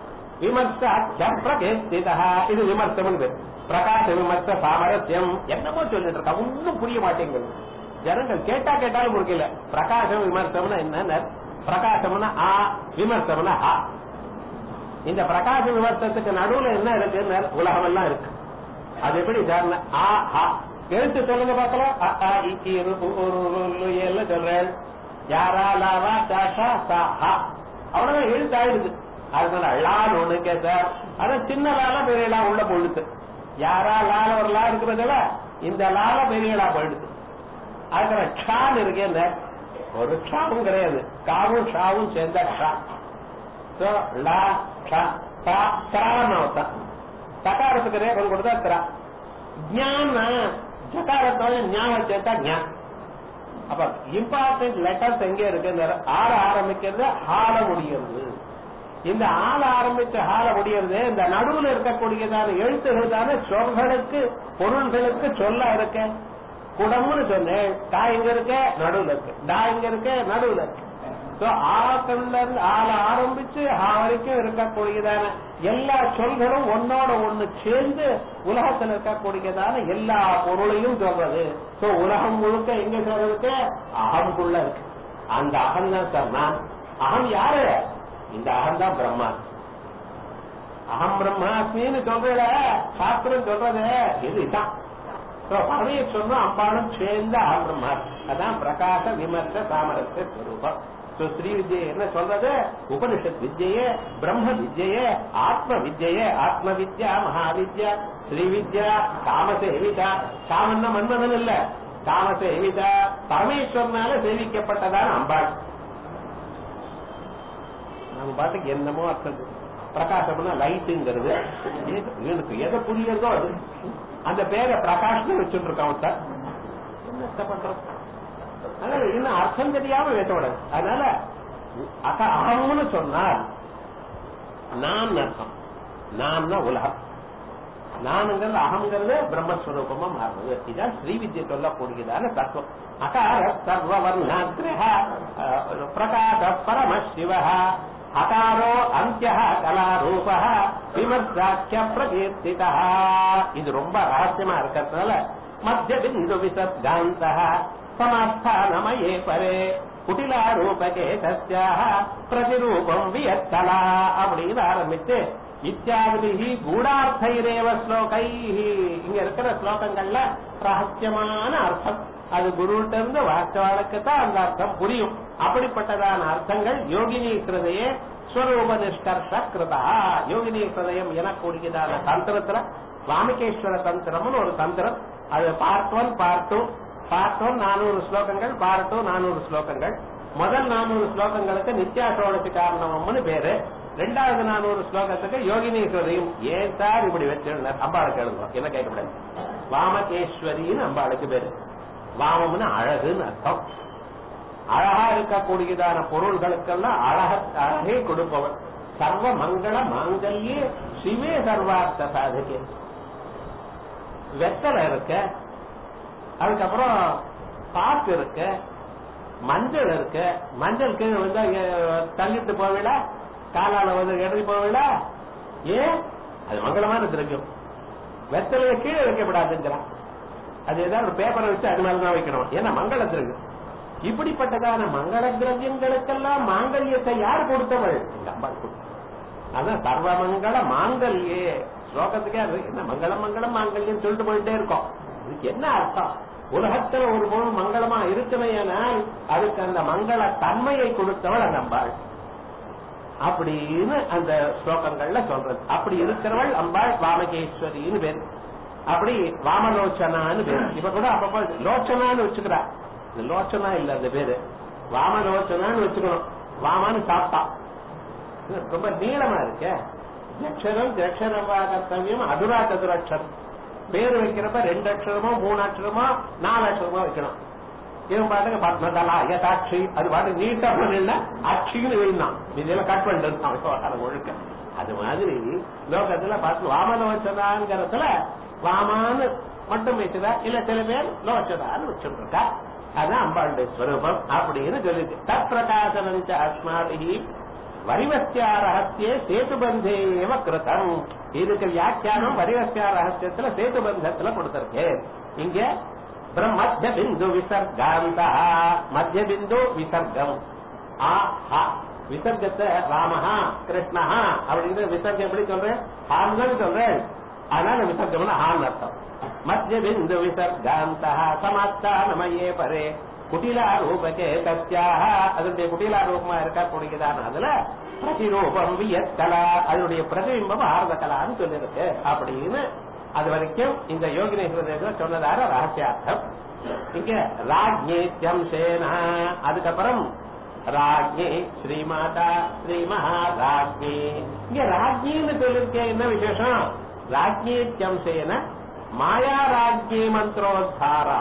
விமர்ச பிரகேஸ்திதா இது விமர்சம் பிரகாச விமர்ச சாமரஸ்யம் என்னமோ சொல்லிட்டு இருக்கா ஒன்னும் புரிய மாட்டேங்குது ஜனங்கள் கேட்டா கேட்டாலும் முடிக்கல பிரகாச விமர்சம்னா என்ன பிரகாசம்னா ஆ விமர்சம்னா ஆ இந்த பிரகாச விமர்சனத்துக்கு நடுவுல என்ன இருக்கு உலகம் எல்லாம் இருக்கு அது எப்படி சார் ஆ ஆ எழுத்து சொல்லுங்க பார்க்கலாம் அ, ஆ, இ, ஈ, ரு, உ, உ, ரு, ரு, லு, எல்லாம் சொல்றேன் யாரா லாவா தாஷா சா ஹா அவ்வளவுதான் எழுத்து ஆயிடுது அதனால லான்னு ஒண்ணு கேட்ட அதான் சின்ன லால பெரிய லா உள்ள போயிடுது யாரா லால ஒரு லா இருக்கிறதுல இந்த லால பெரிய லா போயிடுது அதுக்கு ஷான் இருக்கேன் ஒரு ஷாவும் கிடையாது காவும் ஷாவும் சேர்ந்த ஷா So, லா ஷா தா திரான்னு அர்த்தம் தகாரத்துக்கு ரேகம் கொடுத்தா திரா ஞான ஜகாரத்தோட ஞாபகம் சேர்த்தா ஞான் அப்ப இம்பார்ட்டன்ட் லெட்டர்ஸ் எங்க இருக்கு ஆள ஆரம்பிக்கிறது ஆள முடிகிறது இந்த ஆள ஆரம்பிச்ச ஆள முடிகிறது இந்த நடுவுல இருக்கக்கூடியதான எழுத்துகள் தானே சொற்களுக்கு பொருள்களுக்கு சொல்ல இருக்க குடம்னு சொன்னேன் கா இங்க இருக்க நடுவுல இருக்கு டா இங்க இருக்க நடுவுல இருக்கு So, ஆக்கல்ல இருந்து ஆள ஆரம்பிச்சு ஆ வரைக்கும் இருக்கக்கூடியதான எல்லா சொல்களும் ஒன்னோட ஒண்ணு சேர்ந்து உலகத்தில் இருக்கக்கூடியதான எல்லா பொருளையும் சொல்றது சோ உலகம் முழுக்க எங்க சொல்றதுக்கு அகம்குள்ள இருக்கு அந்த அகம் தான் சார் நான் அகம் யாரு இந்த அகம் தான் பிரம்மா அகம் பிரம்மாஸ்மின்னு சொல்றத சாஸ்திரம் சொல்றது இதுதான் So, பரமேஸ்வரனும் அம்பாளும் சேர்ந்த அகம் பிரம்மா அதான் பிரகாச விமர்ச சாமரஸ்ய ஸ்வரூபம் So, ஸ்ரீ வித்யை என்ன சொல்றது உபனிஷத் வித்யே பிரம்ம வித்யே ஆத்ம வித்யே ஆத்ம வித்யா மகாவித்யா ஸ்ரீ வித்யா காமசேவிதா காமன்னா மன்மதன் இல்ல காமசேவிதா பரமேஸ்வரனால சேவிக்கப்பட்டதான அம்பாள் நம்ம பாட்டுக்கு என்னமோ அர்த்தம் பிரகாசம்னா லைட்டுங்கிறது எனக்கு எதை புரியுறதோ அது அந்த பேரை பிரகாஷ்னு வச்சுட்டு இருக்கான் சார் என்ன பண்றோம் அதனால இன்னும் அர்த்தம் தெரியாம பேசக்கூடாது அதனால அக அகம்னு சொன்னால் நான் அர்த்தம் நான்னா உலகம் நானுங்கிறது அகங்கிறது பிரம்மஸ்வரூபமா மாறுறது இதான் ஸ்ரீ வித்யை சொல்லக்கூடியதான தத்துவம் அகார சர்வவர்ணாகிரக பிரகாச பரம சிவ அகாரோ அந்திய கலாரூப விமர்சாக்கிய பிரகீர்த்திதா இது ரொம்ப ரகசியமா இருக்கிறதுனால மத்திய பிந்து விசத்காந்த சமஸ்தானமயே பரே குட்டிலாரூபகே தஸ்யாக பிரதிரூபம் வியத்தலா அப்படின்னு ஆரம்பித்து இத்தியாதிபிகி கூடார்த்தைரேவ ஸ்லோகை இங்க இருக்கிற ஸ்லோகங்கள்ல ரகசியமான அர்த்தம் அது குருட்ட இருந்து வாஸ்தவாளுக்கு தான் அந்த அர்த்தம் புரியும் அப்படிப்பட்டதான அர்த்தங்கள் யோகினி கிருதையே ஸ்வரூப நிஷ்கர்ஷ கிருதா யோகினி கிருதயம் எனக்கூடியதான தந்திரத்துல வாமிகேஸ்வர தந்திரம்னு ஒரு தந்திரம் அது part one part two part one நானூறு ஸ்லோகங்கள் பார்ட் டூ நானூறு ஸ்லோகங்கள் முதல் நானூறு ஸ்லோகங்களுக்கு நித்யாசோழத்து காரணம்னு பேரு ரெண்டாவது நானூறு ஸ்லோகத்துக்கு யோகினீஸ்வரியும் ஏன் சார் இப்படி வச்சிருந்தார் அம்பாளுக்கு எழுதுவோம் என்ன கேட்கக்கூடாது வாமகேஸ்வரின்னு அம்பாளுக்கு பேரு வாமம்னு அழகுன்னு அர்த்தம் அழகா இருக்கக்கூடியதான பொருள்களுக்கெல்லாம் அழக அழகே கொடுப்பவன் சர்வ மங்கள மாங்கல்யே சிவே சர்வார்த்த சாதகே வெத்தலை இருக்க அதுக்கப்புறம் பாக்கு இருக்கு மஞ்சள் இருக்கு மஞ்சள் கீழே வந்து அஹ், தள்ளிட்டு போவிட காலால வந்து இடறி போவிட ஏன் அது மங்களமான திரவியம் வெத்தலையை கீழே வைக்கப்படாதுங்கிறான் அது ஏதாவது ஒரு பேப்பரை வச்சு அது மேலதான் வைக்கணும் ஏன்னா மங்கள திரவியம் இப்படிப்பட்டதான மங்கள திரவியங்களுக்கெல்லாம் மாங்கல்யத்தை யார் கொடுத்தவள் எங்க அம்மா கொடுத்தவள். அதான் சர்வமங்கள மாங்கல்யே ஸ்லோகத்துக்கே அது என்ன மங்களம் மங்களம் மாங்கல்யம் சொல்லிட்டு போயிட்டே இருக்கோம் இதுக்கு என்ன அர்த்தம் உலகத்துல ஒரு பொருள் மங்களமா இருக்குமையானால் அதுக்கு அந்த மங்கள தன்மையை கொடுத்தவள் அந்த அம்பாள் அப்படின்னு அந்த ஸ்லோகங்கள்ல சொல்றது அப்படி இருக்கிறவள் அம்பாள் வாமகேஸ்வரின்னு பேரு அப்படி வாமலோச்சனான்னு பேரு இப்ப கூட அப்பப்ப லோச்சனான்னு வச்சுக்கிறா இந்த லோச்சனா இல்ல அந்த பேரு வாமலோச்சனான்னு வச்சுக்கணும் வாமான்னு சாப்பிட்டா இது ரொம்ப நீளமா இருக்க அக்ஷரம் அக்ஷரமா கர்த்தவியம் அதுரா சதுராட்சரம் பேர் வைக்கிறப்ப ரெண்டு அக்ஷரமோ மூணு அக்ஷரமோ நாலு அக்ஷரமோ வைக்கணும் இவன் பாட்டுக்கு பத்மதலா யதாட்சி அது பாட்டு நீட்டா பண்ணல அக்ஷின்னு எழுந்தான் இதெல்லாம் கட் பண்ணிட்டு அதை ஒழுக்க அது மாதிரி லோகத்துல பார்த்து வாமலோச்சனாங்கிறதுல வாமான்னு மட்டும் வச்சுதா இல்ல சில பேர் லோச்சதான்னு வச்சுட்டு இருக்கா அதான் அம்பாளுடைய ஸ்வரூபம் அப்படின்னு சொல்லிட்டு தற்பிரகாசனஞ்ச அஸ்மாபிகி வரிவஸ்யா ரகசிய சேதுபந்தே ஏவ கிருதம் இதுக்கு வியாக்கியானம் வரிவஸ்யா ரகசியத்துல சேதுபந்தத்துல கொடுத்திருக்கேன் இங்க பிரம் மத்திய பிந்து விசர்காந்தா மத்திய பிந்து விசர்க்கம் ஆ ஹா விசர்க்கத்தை ராமஹா கிருஷ்ணஹா அப்படின்னு விசர்க்கம் எப்படி சொல்றேன் ஹான்னு சொல்றேன் அதனால விசர்க்கம்னா ஹான் அர்த்தம் மத்திய பிந்து விசர்காந்தா சமாஸ்தானமயே பரே குட்டிலா ரூபகே தத்யாக அதனுடைய குட்டிலா ரூபமா இருக்கா கூடியதான அதுல பிரதிரூபம் வியத்கலா அதனுடைய பிரதிபிம்பம் ஆர்த கலான்னு சொல்லிருக்கு அப்படின்னு அது வரைக்கும் இந்த யோகினேஸ்வரர் சொன்னதார ரகசியார்த்தம் இங்க ராஜ்யேத்யம் சேனா அதுக்கப்புறம் ராஜ்ஞி ஸ்ரீமாதா ஸ்ரீ மகாராஜ்ஞி இங்க ராஜ்யின்னு சொல்லிருக்கேன் என்ன விசேஷம் ராஜ்யேத்யம் சேன மாயா ராஜ்யி மந்திரோத்தாரா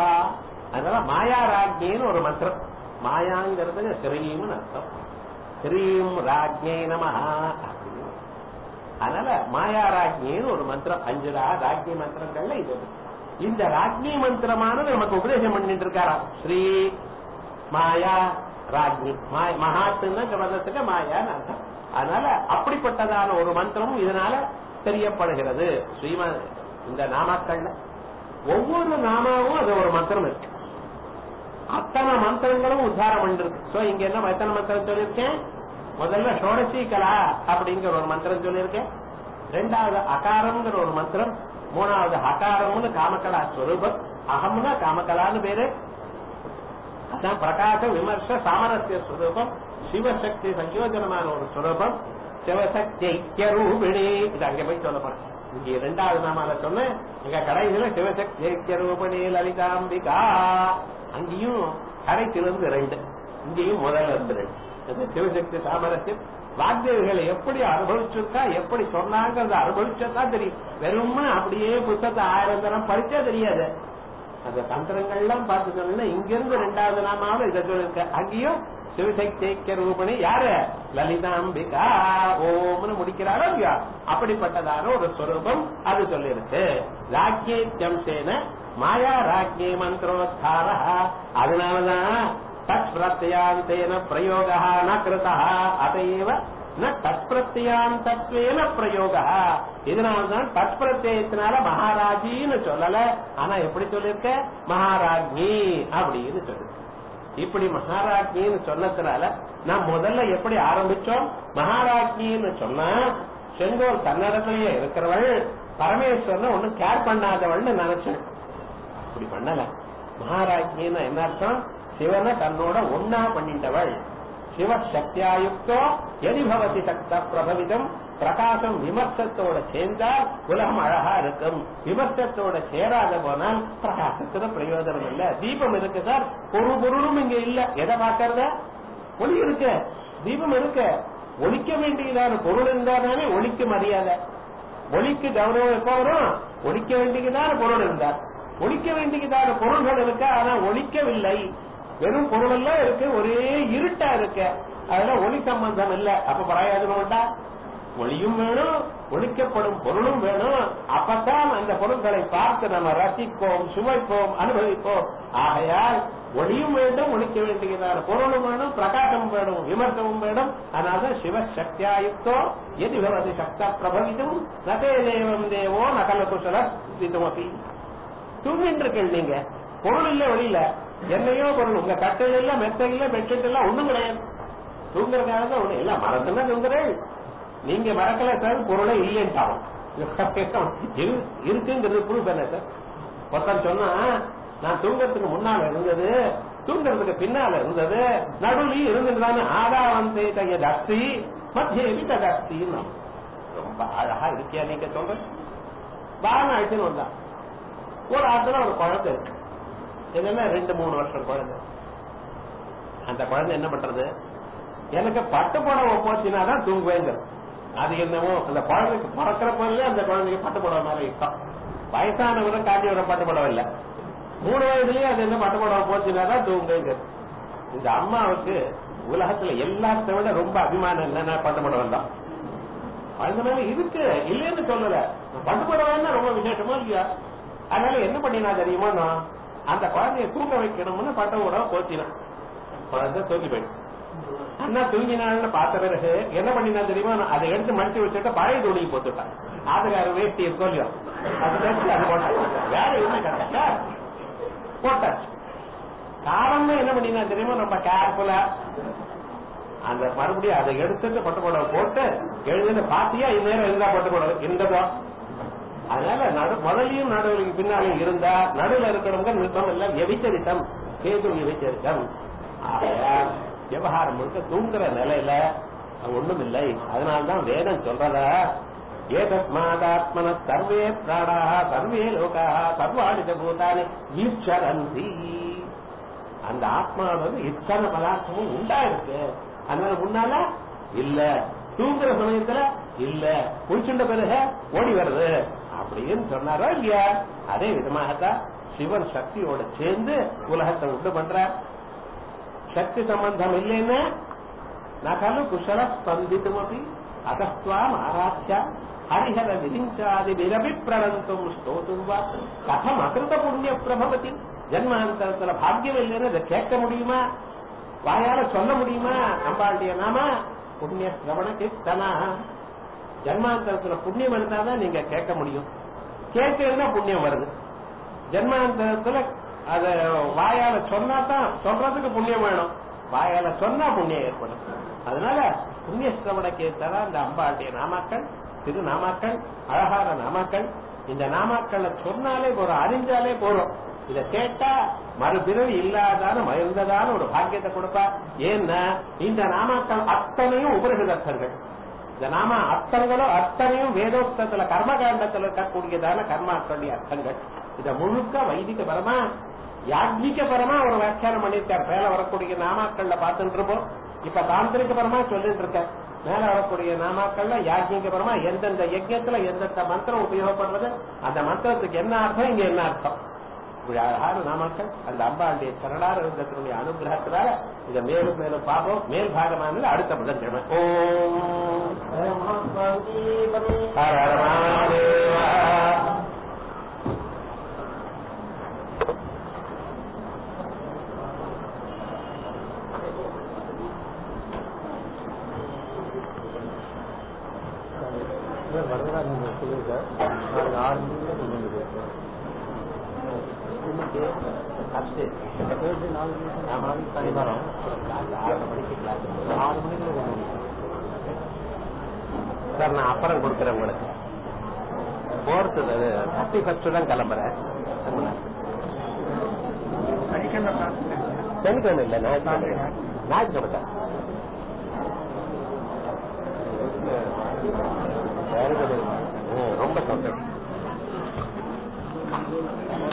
அதனால மாயா ராஜ்யின்னு ஒரு மந்திரம் மாயாங்கிறதுக்கு ஸ்ரீம்னு அர்த்தம் ஸ்ரீம் ராஜ்ஞே நமஹா அப்படின்னு. அதனால மாயா ராஜ்யின்னு ஒரு மந்திரம் அஞ்சு ரா- ராஜ்ஞி மந்திரங்கள்ல இது ஒண்ணு. இந்த ராஜ்ஞி மந்திரமானது நமக்கு உபதேசம் பண்ணிட்டு இருக்காராம் ஸ்ரீ மாயா ராஜ்ஞி மாய- மகாத்துன்னா பதத்துக்கு மாயான்னு அர்த்தம் அதனால அப்படிப்பட்டதான ஒரு மந்திரமும் இதனால தெரியப்படுகிறது ஸ்ரீம இந்த நாமாக்கள்ல ஒவ்வொரு நாமாவும் அது ஒரு மந்திரம் இருக்கு அத்தனை மந்திரங்களும் உத்தாரம் பண்ணிருக்கு சோ இங்க என்ன எத்தனை மந்திரம் சொல்லியிருக்கேன் முதல்ல ஷோடசி கலா அப்படிங்கிற ஒரு மந்திரம் சொல்லியிருக்கேன் ரெண்டாவது அகாரம்ங்கிற ஒரு மந்திரம் மூணாவது ஹகாரம்னு காமகலா ஸ்வரூபம் அகம்னா காமகலான்னு பேரு அதான் பிரகாச விமர்ச சாமரஸ்ய ஸ்வரூபம் சிவசக்தி சங்கயோஜனமான ஒரு ஸ்வரூபம் சிவசக்தி ஐக்கியரூபிணி இது அங்க போய் சொல்ல போறேன் இங்க இரண்டாவது நாமால சொன்னேன் எங்க கடைசியில சிவசக்தி ஐக்கியரூபிணி லலிதாம்பிகா அங்கேயும் கடைசியிலிருந்து ரெண்டு இங்கேயும் முதல்ல இருந்து ரெண்டு இது சிவசக்தி சாமரஸ்யம் வாத்தியர்களை எப்படி அனுபவிச்சிருக்கா எப்படி சொன்னாங்கிறத அனுபவிச்சா தெரியும் வெறும்னு அப்படியே புத்தகத்தை ஆயிரம் தரம் படிச்சா தெரியாது அந்த தந்திரங்கள்லாம் பார்த்து சொன்னா இங்க இருந்து ரெண்டாவது நாமாவது இதை சொல்லிருக்க அங்கேயும் சிவசக்தி ஐக்கிய ரூபணி யாரு லலிதாம்பிகா ஓம்னு முடிக்கிறாரோ இல்லையா அப்படிப்பட்டதான ஒரு ஸ்வரூபம் அது சொல்லிருக்கு ராஜ்யேத்தியம் சேன மாயா ராஜ்யே மந்திரோத்தார அதனாலதான் தத் பிரத்யாந்தேன பிரயோக ந கிருதா அதைவ ந தத் பிரத்யாந்தத்வேன பிரயோக இதனால்தான் தத் பிரத்யத்தினால மகாராஜின்னு சொல்லல ஆனா எப்படி சொல்லிருக்க மகாராஜ்ஞி அப்படின்னு சொல்லு இப்படி மகாராஜ்ஞின்னு சொன்னதுனால நான் முதல்ல எப்படி ஆரம்பிச்சோம் மகாராஜ்ஞின்னு சொன்னா செங்கோல் தன்னடத்திலேயே இருக்கிறவள் பரமேஸ்வரன் ஒண்ணும் கேர் பண்ணாதவள்னு நினைச்சேன் அப்படி பண்ணல மகாராஜ்யின்னு என்ன அர்த்தம் சிவனை தன்னோட ஒன்னா பண்ணிட்டவள் சிவ சக்தியாயுக்தோ எதி பவதி சக்த பிரபவிதம் பிரகாசம் விமர்சத்தோட சேர்ந்தால் உலகம் அழகா இருக்கும் விமர்சத்தோட சேராத போனால் பிரகாசத்துல பிரயோஜனம் இல்ல தீபம் இருக்கு சார் ஒரு பொருளும் இங்க இல்ல எதை பாக்கறத ஒளி இருக்கு தீபம் இருக்கு ஒழிக்க வேண்டியதான பொருள் இருந்தாதானே ஒளிக்கு மரியாதை ஒளிக்கு கௌரவம் எப்ப வரும் ஒழிக்க வேண்டியதான பொருள் இருந்தார் ஒழிக்க வேண்டியதான பொருள்கள் இருக்கு ஆனா ஒழிக்கவில்லை வெறும் பொருள் எல்லாம் இருக்கு ஒரே இருட்டா இருக்கு அதெல்லாம் ஒளி சம்பந்தம் இல்ல அப்ப பிரயோஜனம் உண்டா ஒளியும் வேணும் ஒழிக்கப்படும் பொருளும் வேணும் அப்பதான் அந்த பொருட்களை பார்த்து நம்ம ரசிப்போம் சுவைப்போம் அனுபவிப்போம் ஆகையால் ஒளியும் வேண்டும் ஒழிக்க வேண்டியதான பொருளும் வேணும் பிரகாசம் வேணும் விமர்சனமும் வேணும் அதனால சிவசக்தியாயுக்தோ எதி பவதி சக்தா பிரபவிதும் நதே தேவம் தேவோ நகல குசல இதுமபி தூங்கிட்டு இருக்கீங்க நீங்க பொருள் இல்ல ஒளியில என்னையோ பொருள் உங்க கட்டை இல்ல மெத்தை இல்ல பெட்ஷீட் எல்லாம் ஒண்ணும் கிடையாது தூங்குறதுக்காக தான் ஒண்ணு இல்ல மறந்துன்னா தூங்குறேன் நீங்க மறக்கல சார் பொருளே இல்லைன்ட்டாலும் இரு- இருக்குங்கிறது ப்ரூஃப் என்ன சார் ஒருத்தன் சொன்னா நான் தூங்கறதுக்கு முன்னால இருந்தது தூங்கறதுக்கு பின்னால இருந்தது நடுவில் இருந்துதானே ஆதாவந்தே தையது அஸ்தி மத்தியவி தது அஸ்தின்னு ரொம்ப அழகா இருக்கியா நீங்க சொல்ற பாவனை அழைச்சுன்னு வந்தான் ஒரு ஆத்துல ஒரு குழந்தை இருக்கு என்னன்னா ரெண்டு மூணு வருஷம் குழந்தை அந்த குழந்தை என்ன பண்றது எனக்கு பட்டு புடவை போச்சுன்னா தான் தூங்குவேங்கிறது அது என்னமோ அந்த குழந்தைக்கு பிறக்கிற போதே அந்த குழந்தைக்கு பட்டு புடவை மேல இஷ்டம் வயசானவரும் காஞ்சிபுரம் பட்டு புடவை இல்ல மூணு வயதுலயே அது என்ன பட்டு புடவை போச்சுன்னா தான் தூங்குங்கிறது இந்த அம்மாவுக்கு உலகத்துல எல்லாத்த விட ரொம்ப அபிமானம் என்னன்னா பட்டு புடவை தான் அந்த மாதிரி இருக்கு இல்லைன்னு சொல்லல பட்டு புடவைன்னா ரொம்ப விசேஷமா இல்லையா அதனால என்ன பண்ணினா தெரியுமா நான் அந்த குழந்தைய தூங்க வைக்கணும்னு பட்டு புடவை போச்சினான் குழந்தை தூங்கி போயிடுச்சு அண்ணா தூங்கினான்னு பார்த்த பிறகு என்ன பண்ணினா தெரியுமா நான் அதை எடுத்து மடிச்சு வச்சுட்டு பழைய துணியை போட்டுட்டான் ஆதுகார வேஷ்டி இருக்கோ இல்லையோ அது தச்சு அது போட்டான் வேற என்ன கரெக்டா போட்டாச்சு காரணம் என்ன பண்ணினா தெரியுமா நம்ம கேர்ஃபுல்லா அந்த மறுபடியும் அதை எடுத்துட்டு பட்டு புடவை போட்டு எழுதுன்னு பாத்தியா இந்நேரம் இருந்தா பட்டு புடவை இருந்ததோ அதனால நடு முதலையும் நடுவுக்கு பின்னாலும் இருந்தா நடுவில் இருக்கணுங்க நிறுத்தம் இல்ல எவிச்சரித்தம் கேது எவிச்சரித்தம் ஆகையால் விவகாரம் முழுக்க தூங்குற நிலையில ஒண்ணும் இல்லை அதனால்தான் வேதம் சொல்றதா ஏதஸ்மாதாத்மன சர்வே பிராணா சர்வே லோகா சர்வாடித பூதானி ஈஸ்வரந்தி அந்த ஆத்மா வந்து இத்தனை பதார்த்தமும் உண்டா இருக்கு அதனால முன்னால இல்ல தூங்குற சமயத்துல இல்ல குளிச்சுண்ட பிறகு ஓடி வருது அப்படின்னு சொன்னாரோ இல்லையா அதே விதமாகத்தான் சிவன் சக்தியோட சேர்ந்து உலகத்தை உண்டு பண்றார் சக்தி சம்பந்தம் இல்லைன்னா நகலு குஷல ஸ்பந்தித்துமபி அகஸ்வாம் ஆராத்யா ஹரிஹர விதிஞ்சாதி விரபி பிரணந்தும் ஸ்தோத்தும் வா கதம் அகிருத புண்ணிய பிரபவதி ஜன்மாந்தரத்துல பாக்கியம் இல்லைன்னு இதை கேட்க முடியுமா வாயால சொல்ல முடியுமா அம்பாளுடைய நாம புண்ணிய சிரவண கீர்த்தனா ஜன்மாந்தரத்துல புண்ணியம் இருந்தாதான் நீங்க கேட்க முடியும் கேட்கறதுனா புண்ணியம் வருது ஜன்மாந்தரத்துல அத வாயால சொன்னா தான் சொல்றதுக்கு புண்ணியம் வேணும் வாயால சொன்னா புண்ணியம் ஏற்படும் அதனால புண்ணிய சிரவண கீர்த்தனா இந்த அம்பாளுடைய நாமாக்கள் திரு நாமாக்கள் அழகான நாமாக்கள் இந்த நாமாக்களை சொன்னாலே போறோம் அறிஞ்சாலே போறோம் இத கேட்டா மறுபிறவி இல்லாதான மயர்ந்ததான ஒரு பாக்கியத்தை கொடுப்பா ஏன்னா இந்த நாமாக்கள் அத்தனையும் உபரிஷதர்த்தங்கள் இந்த நாம அர்த்தங்களும் அத்தனையும் வேதோக்தத்துல கர்மகாண்டத்துல இருக்கக்கூடியதான கர்மாக்களுடைய அர்த்தங்கள் இத முழுக்க வைதிக பரமா யாக்ஞிக பரமா ஒரு வியாக்கியானம் பண்ணிருக்கார் மேல வரக்கூடிய நாமாக்கள்ல பார்த்துட்டு இருப்போம் இப்ப தாந்திரிக பரமா சொல்லிட்டு இருக்க மேல வரக்கூடிய நாமாக்கள்ல யாக்ஞிக பரமா எந்தெந்த யஜ்யத்துல எந்தெந்த மந்திரம் உபயோகப்படுறது அந்த மந்திரத்துக்கு என்ன அர்த்தம் இங்க என்ன அர்த்தம் இப்படி அழகான நாமாக்கள் அந்த அம்பாளுடைய சரணார இருந்தத்தினுடைய அனுகிரகத்தினால இதை மேலும் மேலும் பார்ப்போம் மேல் பாகமானது அடுத்த புதன்கிழமை ஓம் ஹர ஹர மகாதேவா. இன்னைக்கு first ஆமா, சனிவாரம் class ஆறு மணிக்கு class. சார் நான் அப்புறம் கொடுக்குறேன் உங்களுக்கு போர்த்து தேர்ட்டி ஃபர்ஸ்ட் தான் கிளம்புறேன் சனிக்கிழமை இல்லை ஞாயிற்றுக்கிழமை ஞாயிற்றுக்கிழமை சார் ரொம்ப சந்தோஷம்